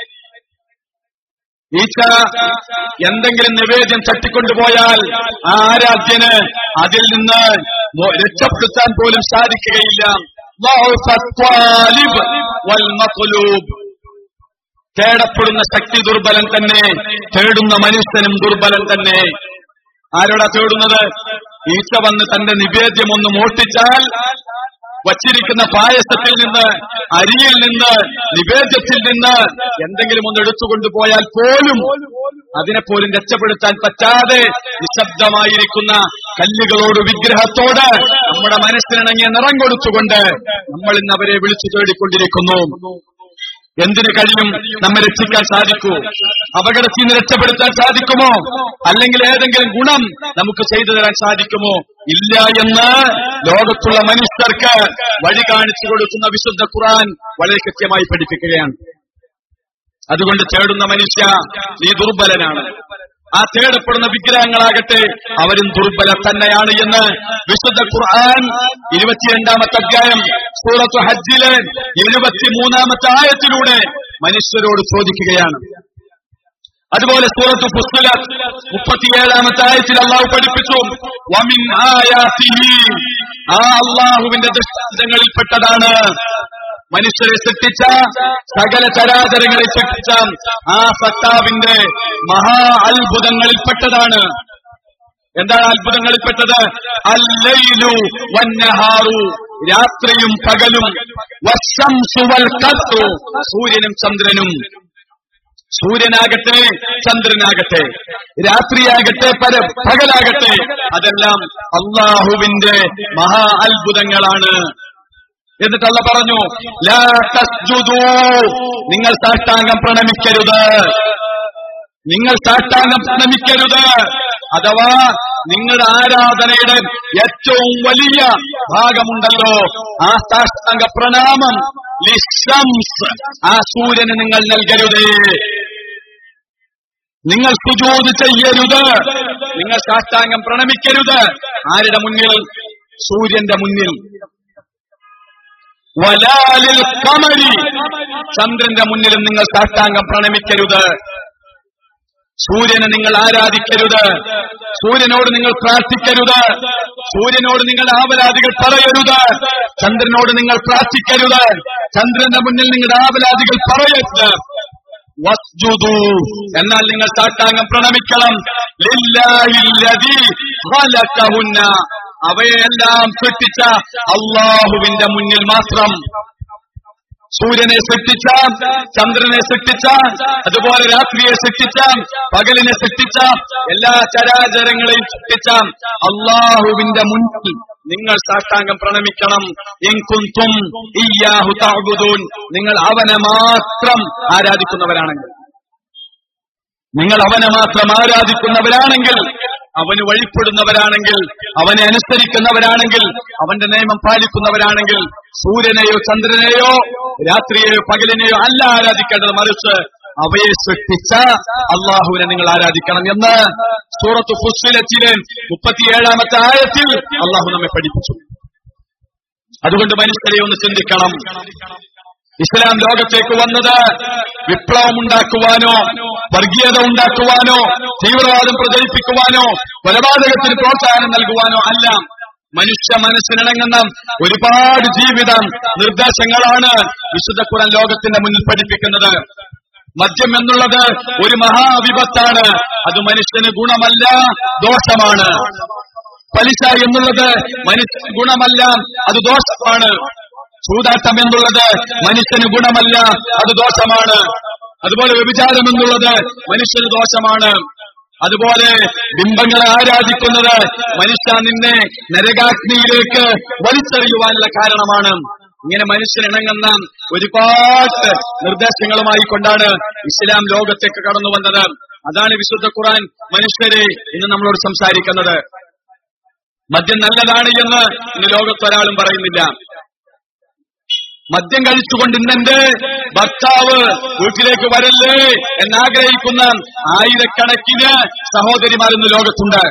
Speaker 1: ഈച്ച എന്തെങ്കിലും നിവേദ്യം തട്ടിക്കൊണ്ടുപോയാൽ ആ ആരാധ്യന് അതിൽ നിന്ന് മോ- രക്ഷപ്പെടുത്താൻ പോലും സാധിക്കുകയില്ല ضعف الطالب والمطلوب. തേടപ്പെടുന്ന ശക്തി ദുർബലൻ തന്നെ തേടുന്ന മനുഷ്യനും ദുർബലൻ തന്നെ ആരോടാ തേടുന്നത് ഈച്ച വന്ന് തന്റെ നിവേദ്യം ഒന്ന് മോഷ്ടിച്ചാൽ വച്ചിരിക്കുന്ന പായസത്തിൽ നിന്ന് അരിയിൽ നിന്ന് നിവേദ്യത്തിൽ നിന്ന് എന്തെങ്കിലും ഒന്ന് എടുത്തുകൊണ്ടുപോയാൽ പോലും അതിനെ പോലും രക്ഷപ്പെടുത്താൻ പറ്റാതെ നിശബ്ദമായിരിക്കുന്ന കല്ലുകളോട് വിഗ്രഹത്തോട് നമ്മുടെ മനസ്സിനിണങ്ങിയ നിറം കൊടുത്തുകൊണ്ട് നമ്മൾ ഇന്ന് അവരെ വിളിച്ചു തേടിക്കൊണ്ടിരിക്കുന്നു എന്തിനു കഴിയും നമ്മെ രക്ഷിക്കാൻ സാധിക്കൂ അപകടത്തിൽ നിന്ന് രക്ഷപ്പെടുത്താൻ സാധിക്കുമോ അല്ലെങ്കിൽ ഏതെങ്കിലും ഗുണം നമുക്ക് ചെയ്തു തരാൻ സാധിക്കുമോ ഇല്ല എന്ന് ലോകത്തുള്ള മനുഷ്യർക്ക് വഴി കാണിച്ചു കൊടുക്കുന്ന വിശുദ്ധ ഖുർആൻ വളരെ കൃത്യമായി പഠിപ്പിക്കുകയാണ് അതുകൊണ്ട് തേടുന്ന മനുഷ്യ നീ ദുർബലനാണ് ആ തേടപ്പെടുന്ന വിഗ്രഹങ്ങളാകട്ടെ അവരും ദുർബല തന്നെയാണ് എന്ന് വിശുദ്ധ ഖുർആൻ ഇരുപത്തിരണ്ടാമത്തെ അധ്യായം സൂറത്ത് ഹജ്ജിലെ ഇരുപത്തിമൂന്നാമത്തെ ആയത്തിലൂടെ മനുഷ്യരോട് ചോദിക്കുകയാണ് അതുപോലെ സൂറത്ത് ഫുസ്സിലത്ത് മുപ്പത്തിയേഴാമത്തെ ആയത്തിൽ അള്ളാഹു പഠിപ്പിച്ചു വമിൻ ആയാത്തിഹി ആ അള്ളാഹുവിന്റെ ദൃഷ്ടാന്തങ്ങളിൽപ്പെട്ടതാണ് മനുഷ്യരെ സൃഷ്ടിച്ച സകല ചരാചരങ്ങളെ സൃഷ്ടിച്ച ആ സത്താവിന്റെ മഹാ അത്ഭുതങ്ങളിൽപ്പെട്ടതാണ് എന്താണ് അത്ഭുതങ്ങളിൽപ്പെട്ടത് അല്ലൈലു വന്നഹാറു രാത്രിയും പകലും വശംസു വൽ ഖത്റു സൂര്യനും ചന്ദ്രനും സൂര്യനാകട്ടെ ചന്ദ്രനാകട്ടെ രാത്രിയാകട്ടെ പര പകലാകട്ടെ അതെല്ലാം അള്ളാഹുവിന്റെ മഹാ അത്ഭുതങ്ങളാണ് എന്നിട്ട് അല്ല പറഞ്ഞു ലാ തസ്ജുദൂ നിങ്ങൾ സാഷ്ടാംഗം പ്രണമിക്കരുത് നിങ്ങൾ സാഷ്ടാംഗം പ്രണമിക്കരുത് അഥവാ നിങ്ങളുടെ ആരാധനയുടെ ഏറ്റവും വലിയ ഭാഗമുണ്ടല്ലോ ആ സാഷ്ടാംഗ പ്രണാമം ലിശംസ് ആ സൂര്യന് നിങ്ങൾ നൽകരുതേ നിങ്ങൾ സുജൂത് ചെയ്യരുത് നിങ്ങൾ സാഷ്ടാംഗം പ്രണമിക്കരുത് ആരുടെ മുന്നിൽ സൂര്യന്റെ മുന്നിൽ വലാലിൽ കമരി ചന്ദ്രന്റെ മുന്നിലും നിങ്ങൾ സാഷ്ടാംഗം പ്രണമിക്കരുത് സൂര്യനെ നിങ്ങൾ ആരാധിക്കരുത് സൂര്യനോട് നിങ്ങൾ പ്രാർത്ഥിക്കരുത് സൂര്യനോട് നിങ്ങൾ ആവലാദികൾ പറയരുത് ചന്ദ്രനോട് നിങ്ങൾ പ്രാർത്ഥിക്കരുത് ചന്ദ്രന്റെ മുന്നിൽ നിങ്ങളുടെ ആവലാദികൾ പറയരുത് വസ്ജുദു എന്നാൽ നിങ്ങൾ സാഷ്ടാംഗം പ്രണമിക്കണം ലില്ലാഹില്ലദീ ഖലഖഹുന്ന അവയെല്ലാം സൃഷ്ടിച്ച അള്ളാഹുവിന്റെ മുന്നിൽ മാത്രം സൂര്യനെ സൃഷ്ടിച്ച ചന്ദ്രനെ സൃഷ്ടിച്ച അതുപോലെ രാത്രിയെ സൃഷ്ടിച്ച പകലിനെ സൃഷ്ടിച്ച എല്ലാ ചരാചരങ്ങളെയും സൃഷ്ടിച്ച അള്ളാഹുവിന്റെ മുന്നിൽ നിങ്ങൾ സാഷ്ടാംഗം പ്രണമിക്കണം എങ്കുന്തും ഇയ്യാഹു തഅബുദൂൻ നിങ്ങൾ അവനെ മാത്രം ആരാധിക്കുന്നവരാണെങ്കിൽ നിങ്ങൾ അവനെ മാത്രം ആരാധിക്കുന്നവരാണെങ്കിൽ അവന് വഴിപ്പെടുന്നവരാണെങ്കിൽ അവനെ അനുസരിക്കുന്നവരാണെങ്കിൽ അവന്റെ നിയമം പാലിക്കുന്നവരാണെങ്കിൽ സൂര്യനെയോ ചന്ദ്രനെയോ രാത്രിയെയോ പകലിനെയോ അല്ല ആരാധിക്കേണ്ടത് മറിച്ച് അവയെ സൃഷ്ടിച്ച അള്ളാഹുവിനെ നിങ്ങൾ ആരാധിക്കണം എന്ന് സൂറത്ത് ഫുസ്സിലത്തിലെ മുപ്പത്തിയേഴാമത്തെ ആയത്തിൽ അള്ളാഹു നമ്മെ പഠിപ്പിച്ചു അതുകൊണ്ട് മനുഷ്യരെ ഒന്ന് ചിന്തിക്കണം ഇസ്ലാം ലോകത്തേക്ക് വന്നത് വിപ്ലവം ഉണ്ടാക്കുവാനോ വർഗീയത ഉണ്ടാക്കുവാനോ തീവ്രവാദം പ്രചരിപ്പിക്കുവാനോ കൊലപാതകത്തിന് പ്രോത്സാഹനം നൽകുവാനോ അല്ല മനുഷ്യ മനസ്സിനിണങ്ങുന്ന ഒരുപാട് ജീവിതം നിർദ്ദേശങ്ങളാണ് വിശുദ്ധ ഖുർആൻ ലോകത്തിന്റെ മുന്നിൽ പഠിപ്പിക്കുന്നത് മദ്യം എന്നുള്ളത് ഒരു മഹാവിപത്താണ് അത് മനുഷ്യന് ഗുണമല്ല ദോഷമാണ് പലിശ എന്നുള്ളത് മനുഷ്യന് ഗുണമല്ല അത് ദോഷമാണ് ചൂതാട്ടം എന്നുള്ളത് മനുഷ്യന് ഗുണമല്ല അത് ദോഷമാണ് അതുപോലെ വ്യഭിചാരം എന്നുള്ളത് മനുഷ്യന് ദോഷമാണ് അതുപോലെ ബിംബങ്ങളെ ആരാധിക്കുന്നത് മനുഷ്യ നിന്നെ നരകാഗ്നിയിലേക്ക് വലിച്ചെറിയുവാനുള്ള കാരണമാണ് ഇങ്ങനെ മനുഷ്യനിണങ്ങുന്ന ഒരുപാട് നിർദ്ദേശങ്ങളുമായി കൊണ്ടാണ് ഇസ്ലാം ലോകത്തേക്ക് കടന്നു വന്നത് അതാണ് വിശുദ്ധ ഖുർആൻ മനുഷ്യരെ ഇന്ന് നമ്മളോട് സംസാരിക്കുന്നത് മദ്യം നല്ലതാണ് എന്ന് ഇന്ന് ലോകത്ത് ഒരാളും പറയുന്നില്ല മദ്യം കഴിച്ചുകൊണ്ട് ഇന്നെന്റെ ഭർത്താവ് വീട്ടിലേക്ക് വരല്ലേ എന്നാഗ്രഹിക്കുന്ന ആയിരക്കണക്കിന് സഹോദരിമാർ ഇന്ന് ലോകത്തുണ്ട്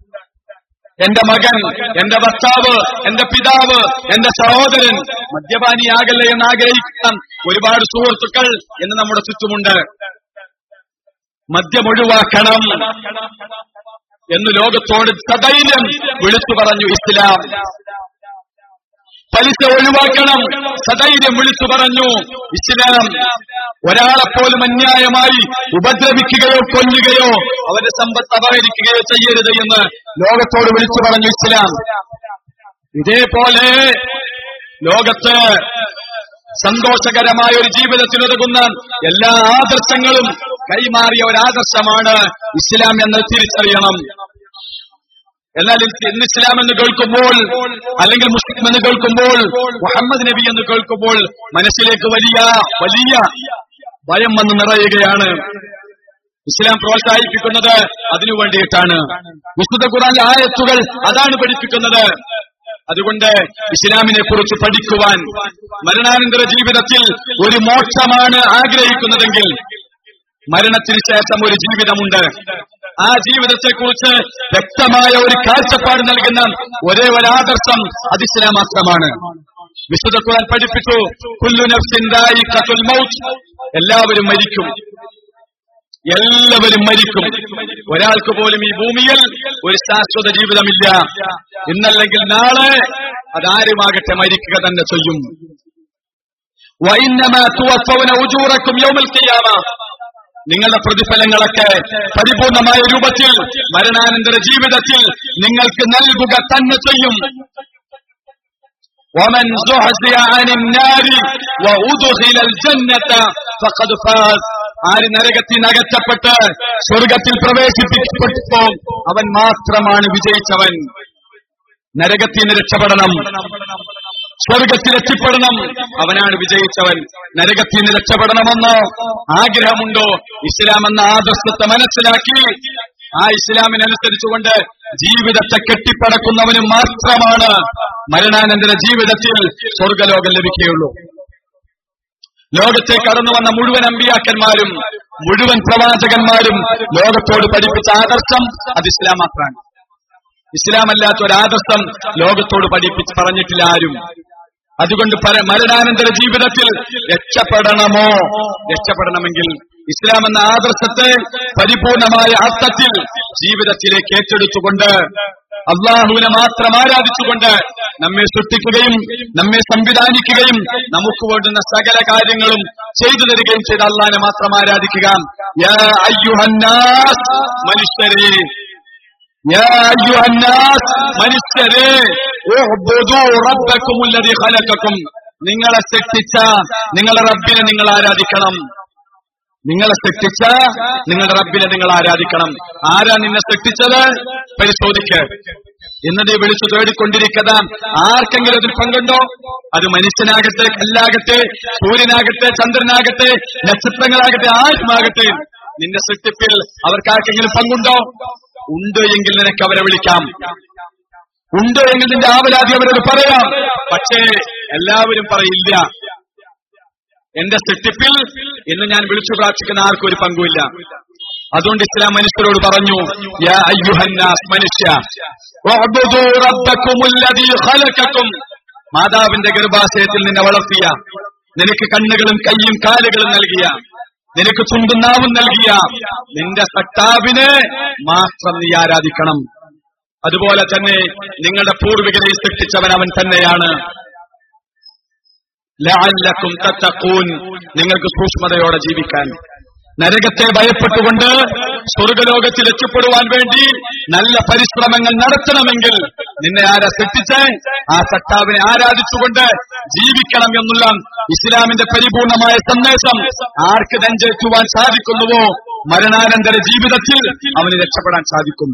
Speaker 1: എന്റെ മകൻ എന്റെ ഭർത്താവ് എന്റെ പിതാവ് എന്റെ സഹോദരൻ മദ്യപാനിയാകല്ലേ എന്ന് ആഗ്രഹിക്കുന്ന ഒരുപാട് സുഹൃത്തുക്കൾ ഇന്ന് നമ്മുടെ ചുറ്റുമുണ്ട് മദ്യം ഒഴിവാക്കണം എന്ന് ലോകത്തോട് സധൈര്യം വിളിച്ചു പറഞ്ഞു ഇസ്ലാം പലിശ ഒഴിവാക്കണം സധൈര്യം വിളിച്ചു പറഞ്ഞു ഇസ്ലാം ഒരാളെപ്പോലും അന്യായമായി ഉപദ്രവിക്കുകയോ കൊല്ലുകയോ അവന്റെ സമ്പത്ത് അപഹരിക്കുകയോ ചെയ്യരുത് എന്ന് ലോകത്തോട് വിളിച്ചു പറഞ്ഞു ഇസ്ലാം ഇതേപോലെ ലോകത്ത് സന്തോഷകരമായ ഒരു ജീവിതത്തിനുതകുന്ന എല്ലാ ആദർശങ്ങളും കൈമാറിയ ഒരു ആദർശമാണ് ഇസ്ലാം എന്ന് തിരിച്ചറിയണം എന്നാൽ ഇന്ന് ഇസ്ലാം എന്ന് കേൾക്കുമ്പോൾ അല്ലെങ്കിൽ മുസ്ലിം എന്ന് കേൾക്കുമ്പോൾ മുഹമ്മദ് നബി എന്ന് കേൾക്കുമ്പോൾ മനസ്സിലേക്ക് വലിയ വലിയ ഭയം വന്ന് നിറയുകയാണ് ഇസ്ലാം പ്രോത്സാഹിപ്പിക്കുന്നത് അതിനു വേണ്ടിയിട്ടാണ് വിശുദ്ധ ഖുറാന്റെ ആയത്തുകൾ അതാണ് പഠിപ്പിക്കുന്നത് അതുകൊണ്ട് ഇസ്ലാമിനെ കുറിച്ച് പഠിക്കുവാൻ മരണാനന്തര ജീവിതത്തിൽ ഒരു മോക്ഷമാണ് ആഗ്രഹിക്കുന്നതെങ്കിൽ മരണത്തിന് ശേഷം ഒരു ജീവിതമുണ്ട് ആ ജീവിതത്തെക്കുറിച്ച് വ്യക്തമായ ഒരു കാഴ്ചപ്പാട് നൽകുന്ന ഒരേ ഒരു ആദർശം അത് ഇസ്ലാം മാത്രമാണ് വിശുദ്ധ ഖുർആൻ പഠിപ്പിച്ചു കുല്ലു നഫ്സിൻ ദായിഖത്തുൽ മൗത്ത് എല്ലാവരും മരിക്കും എല്ലാവരും മരിക്കും ഒരാൾക്ക് പോലും ഈ ഭൂമിയിൽ ഒരു ശാശ്വത ജീവിതമില്ല ഇന്നല്ലെങ്കിൽ നാളെ അതാരുമാകട്ടെ മരിക്കുക തന്നെ ചെയ്യും വൈന്നമാ തുവഫൗന ഉജൂറക്കും യൗമൽ ഖിയാമ നിങ്ങളുടെ പ്രതിഫലങ്ങളൊക്കെ പരിപൂർണമായ രൂപത്തിൽ മരണാനന്തര ജീവിതത്തിൽ നിങ്ങൾക്ക് നൽകുക തന്നെ ചെയ്യും ومن زحزح عن النار وأدخل الجنة فقد فاز ആര് നരകത്തിൽ നിന്ന് അകറ്റപ്പെട്ട് സ്വർഗത്തിൽ പ്രവേശിപ്പിക്കപ്പെട്ടപ്പോ അവൻ മാത്രമാണ് വിജയിച്ചവൻ നരകത്തിൽ നിന്ന് രക്ഷപ്പെടണം സ്വർഗത്തിൽ എത്തിപ്പെടണം അവനാണ് വിജയിച്ചവൻ നരകത്തിൽ നിന്ന് രക്ഷപ്പെടണമെന്നോ ആഗ്രഹമുണ്ടോ ഇസ്ലാം എന്ന ആദർശത്തെ മനസ്സിലാക്കി ആ ഇസ്ലാമിനനുസരിച്ചുകൊണ്ട് ജീവിതത്തെ കെട്ടിപ്പടക്കുന്നവന് മാത്രമാണ് മരണാനന്തര ജീവിതത്തിൽ സ്വർഗലോകം ലഭിക്കുകയുള്ളൂ ലോകത്തെ കടന്നു വന്ന മുഴുവൻ അമ്പിയാക്കന്മാരും മുഴുവൻ പ്രവാചകന്മാരും ലോകത്തോട് പഠിപ്പിച്ച ആദർശം അത് ഇസ്ലാം മാത്രമാണ് ഇസ്ലാമല്ലാത്ത ഒരു ആദർശം ലോകത്തോട് പഠിപ്പിച്ച് പറഞ്ഞിട്ടില്ല ആരും അതുകൊണ്ട് പര- മരണാനന്തര ജീവിതത്തിൽ രക്ഷപ്പെടണമോ രക്ഷപ്പെടണമെങ്കിൽ ഇസ്ലാം എന്ന ആദർശത്തെ പരിപൂർണമായ അർത്ഥത്തിൽ ജീവിതത്തിലേക്ക് ഏറ്റെടുത്തുകൊണ്ട് അള്ളാഹുവിനെ മാത്രം ആരാധിച്ചുകൊണ്ട് നമ്മെ സൃഷ്ടിക്കുകയും നമ്മെ സംവിധാനിക്കുകയും നമുക്ക് വേണ്ടുന്ന സകല കാര്യങ്ങളും ചെയ്തു തരികയും ചെയ്ത അള്ളാഹിനെ മാത്രം ആരാധിക്കുക യാ അയ്യുഹന്നാസ് മനുഷ്യരെ യാ അയ്യുഹന്നാസ് മനുഷ്യരെ ഉഅ്ബുദൂ റബ്ബക്കും അല്ലദീ ഖലഖക്കും നിങ്ങളെ സൃഷ്ടിച്ച നിങ്ങളുടെ റബ്ബിനെ നിങ്ങൾ ആരാധിക്കണം നിങ്ങളെ സൃഷ്ടിച്ച നിങ്ങളുടെ റബ്ബിനെ നിങ്ങൾ ആരാധിക്കണം ആരാ നിന്നെ സൃഷ്ടിച്ചത് പരിശോധിക്ക് എന്നിട്ട് വിളിച്ചു തേടിക്കൊണ്ടിരിക്കത ആർക്കെങ്കിലും അതിൽ പങ്കുണ്ടോ അത് മനുഷ്യനാകട്ടെ കല്ലാകട്ടെ സൂര്യനാകട്ടെ ചന്ദ്രനാകട്ടെ നക്ഷത്രങ്ങളാകട്ടെ ആരുമാകട്ടെ നിന്റെ സൃഷ്ടിപ്പിൽ അവർക്കാർക്കെങ്കിലും പങ്കുണ്ടോ ഉണ്ട് എങ്കിൽ നിനക്ക് അവരെ വിളിക്കാം ഉണ്ട് എങ്കിൽ നിന്റെ ആവലാതി അവരോട് പറയാം പക്ഷേ എല്ലാവരും പറയില്ല എന്റെ സൃഷ്ടിപ്പിൽ ഇന്ന് ഞാൻ വിളിച്ചു പ്രാർത്ഥിക്കുന്ന ആർക്കും ഒരു പങ്കുമില്ല അതുകൊണ്ട് ഇസ്ലാം മനുഷ്യരോട് പറഞ്ഞു യാ അയ്യുഹന്നാസ് മനുഷ്യ ഉഅ്ബുദൂ റബ്ബക്കുമുല്ലദീ ഖലഖക്കും മാതാവിന്റെ ഗർഭാശയത്തിൽ നിന്നെ വളർത്തിയ നിനക്ക് കണ്ണുകളും കൈയും കാലുകളും നൽകിയ നിനക്ക് ചുണ്ടും നാവും നൽകിയ നിന്റെ സട്ടാവിനെ മാത്രം നീ ആരാധിക്കണം അതുപോലെ തന്നെ നിങ്ങളുടെ പൂർവികരെ സൃഷ്ടിച്ചവൻ അവൻ തന്നെയാണ് ലഅല്ലക്കും തത്തഖൂൻ നിങ്ങൾക്ക് സൂക്ഷ്മതയോടെ ജീവിക്കാൻ നരകത്തെ ഭയപ്പെട്ടുകൊണ്ട് സ്വർഗലോകത്തിൽ എത്തിപ്പെടുവാൻ വേണ്ടി നല്ല പരിശ്രമങ്ങൾ നടത്തണമെങ്കിൽ നിന്നെ ആരാ സൃഷ്ടിച്ച് ആ സട്ടാവിനെ ആരാധിച്ചുകൊണ്ട് ജീവിക്കണം എന്നുള്ള ഇസ്ലാമിന്റെ പരിപൂർണമായ സന്ദേശം ആർക്ക് നെഞ്ചേറ്റുവാൻ സാധിക്കുന്നുവോ മരണാനന്തര ജീവിതത്തിൽ അവന് രക്ഷപ്പെടാൻ സാധിക്കും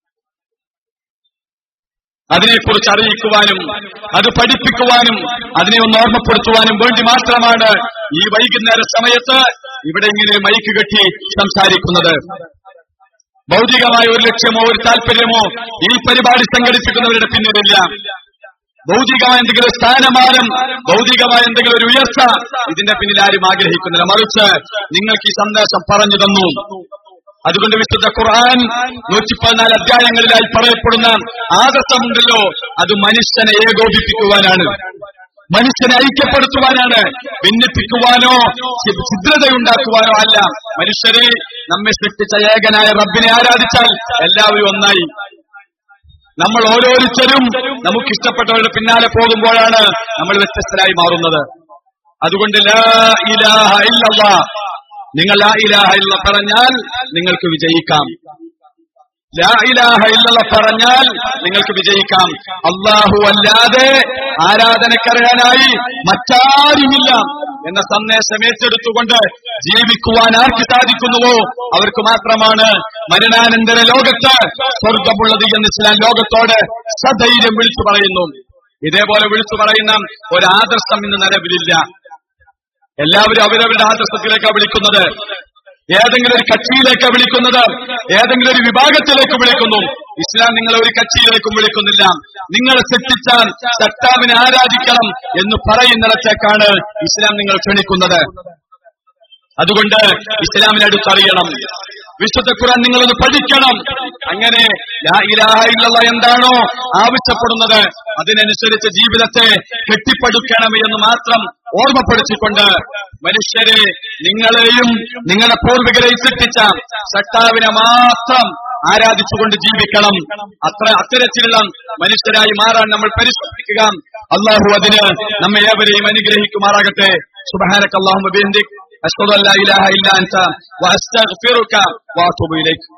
Speaker 1: അതിനെക്കുറിച്ച് അറിയിക്കുവാനും അത് പഠിപ്പിക്കുവാനും അതിനെ ഒന്ന് ഓർമ്മപ്പെടുത്തുവാനും വേണ്ടി മാത്രമാണ് ഈ വൈകുന്നേര സമയത്ത് ഇവിടെ ഇങ്ങനെ മൈക്ക് കെട്ടി സംസാരിക്കുന്നത് ഭൗതികമായ ഒരു ലക്ഷ്യമോ ഒരു താല്പര്യമോ ഈ പരിപാടി സംഘടിപ്പിക്കുന്നവരുടെ പിന്നിലില്ല ഭൗതികമായ എന്തെങ്കിലും ഒരു സ്ഥാനമാനം ഭൗതികമായ എന്തെങ്കിലും ഒരു ഉയർച്ച ഇതിന്റെ പിന്നിൽ ആരും ആഗ്രഹിക്കുന്നില്ല മറിച്ച് നിങ്ങൾക്ക് ഈ സന്ദേശം പറഞ്ഞു തന്നു അതുകൊണ്ട് വിശുദ്ധ ഖുർആൻ നൂറ്റി പതിനാല് അധ്യായങ്ങളിലായി പറയപ്പെടുന്ന ആദർശമുണ്ടല്ലോ അത് മനുഷ്യനെ ഏകോപിപ്പിക്കുവാനാണ് മനുഷ്യനെ ഐക്യപ്പെടുത്തുവാനാണ് ഭിന്നിപ്പിക്കുവാനോ ചി- ഛിദ്രതയുണ്ടാക്കുവാനോ അല്ല മനുഷ്യരെ നമ്മെ സൃഷ്ടിച്ച ഏകനായ റബ്ബിനെ ആരാധിച്ചാൽ എല്ലാവരും ഒന്നായി നമ്മൾ ഓരോരുത്തരും നമുക്ക് ഇഷ്ടപ്പെട്ടവരുടെ പിന്നാലെ പോകുമ്പോഴാണ് നമ്മൾ വ്യത്യസ്തരായി മാറുന്നത് അതുകൊണ്ട് ലാ ഇലാഹ ഇല്ലല്ലാ നിങ്ങൾ ലാ ഇലാഹ ഇല്ല പറഞ്ഞാൽ നിങ്ങൾക്ക് വിജയിക്കാം ലാ ഇലാഹ ഇല്ലല്ല പറഞ്ഞാൽ നിങ്ങൾക്ക് വിജയിക്കാം അള്ളാഹു അല്ലാതെ ആരാധനക്കറിയാനായി മറ്റാരുമില്ല എന്ന സന്ദേശം ഏറ്റെടുത്തുകൊണ്ട് ജീവിക്കുവാൻ ആർക്ക് സാധിക്കുന്നുവോ അവർക്ക് മാത്രമാണ് മരണാനന്തര ലോകത്ത് സ്വർഗമുള്ളത് എന്ന് ഇസ്ലാം ലോകത്തോട് സധൈര്യം വിളിച്ചു പറയുന്നു ഇതേപോലെ വിളിച്ചു പറയുന്ന ഒരു ആദർശം ഇന്ന് നിലവിലില്ല എല്ലാവരും അവരവരുടെ ആദർശത്തിലേക്കാണ് വിളിക്കുന്നത് ഏതെങ്കിലും ഒരു കക്ഷിയിലേക്ക് വിളിക്കുന്നത് ഏതെങ്കിലും ഒരു വിഭാഗത്തിലേക്ക് വിളിക്കുന്നു ഇസ്ലാം നിങ്ങളെ ഒരു കക്ഷിയിലേക്കും വിളിക്കുന്നില്ല നിങ്ങളെ സൃഷ്ടിച്ചാൽ സത്താവിനെ ആരാധിക്കണം എന്ന് പറയുന്നിടത്തേക്കാണ് ഇസ്ലാം നിങ്ങൾ ക്ഷണിക്കുന്നത് അതുകൊണ്ട് ഇസ്ലാമിനെ അടുത്തറിയണം വിശുദ്ധ ഖുർആൻ നിങ്ങളൊന്ന് പഠിക്കണം അങ്ങനെ ലാ ഇലാഹ ഇല്ലല്ലാഹ് എന്താണോ ആവശ്യപ്പെടുന്നത് അതിനനുസരിച്ച് ജീവിതത്തെ കെട്ടിപ്പടുക്കണം എന്ന് മാത്രം ഓർമ്മപ്പെടുത്തിക്കൊണ്ട് മനുഷ്യരെ നിങ്ങളെയും നിങ്ങളുടെ പൂർവികരെയും സൃഷ്ടിച്ച സട്ടാവിനെ മാത്രം ആരാധിച്ചുകൊണ്ട് ജീവിക്കണം അത്ര അത്തരത്തിലുള്ള മനുഷ്യരായി മാറാൻ നമ്മൾ പരിശ്രമിക്കുക അള്ളാഹു അതിന് നമ്മെ ഏവരെയും അനുഗ്രഹിക്കുമാറാകട്ടെ സുബഹാനക്കല്ലാഹു ബിഹംദിക് അഷ്ഹദു അല്ലാ ഇലാഹ ഇല്ലാ അൻത വഅസ്തഗ്ഫിറുക വഅതൂബു ഇലൈക്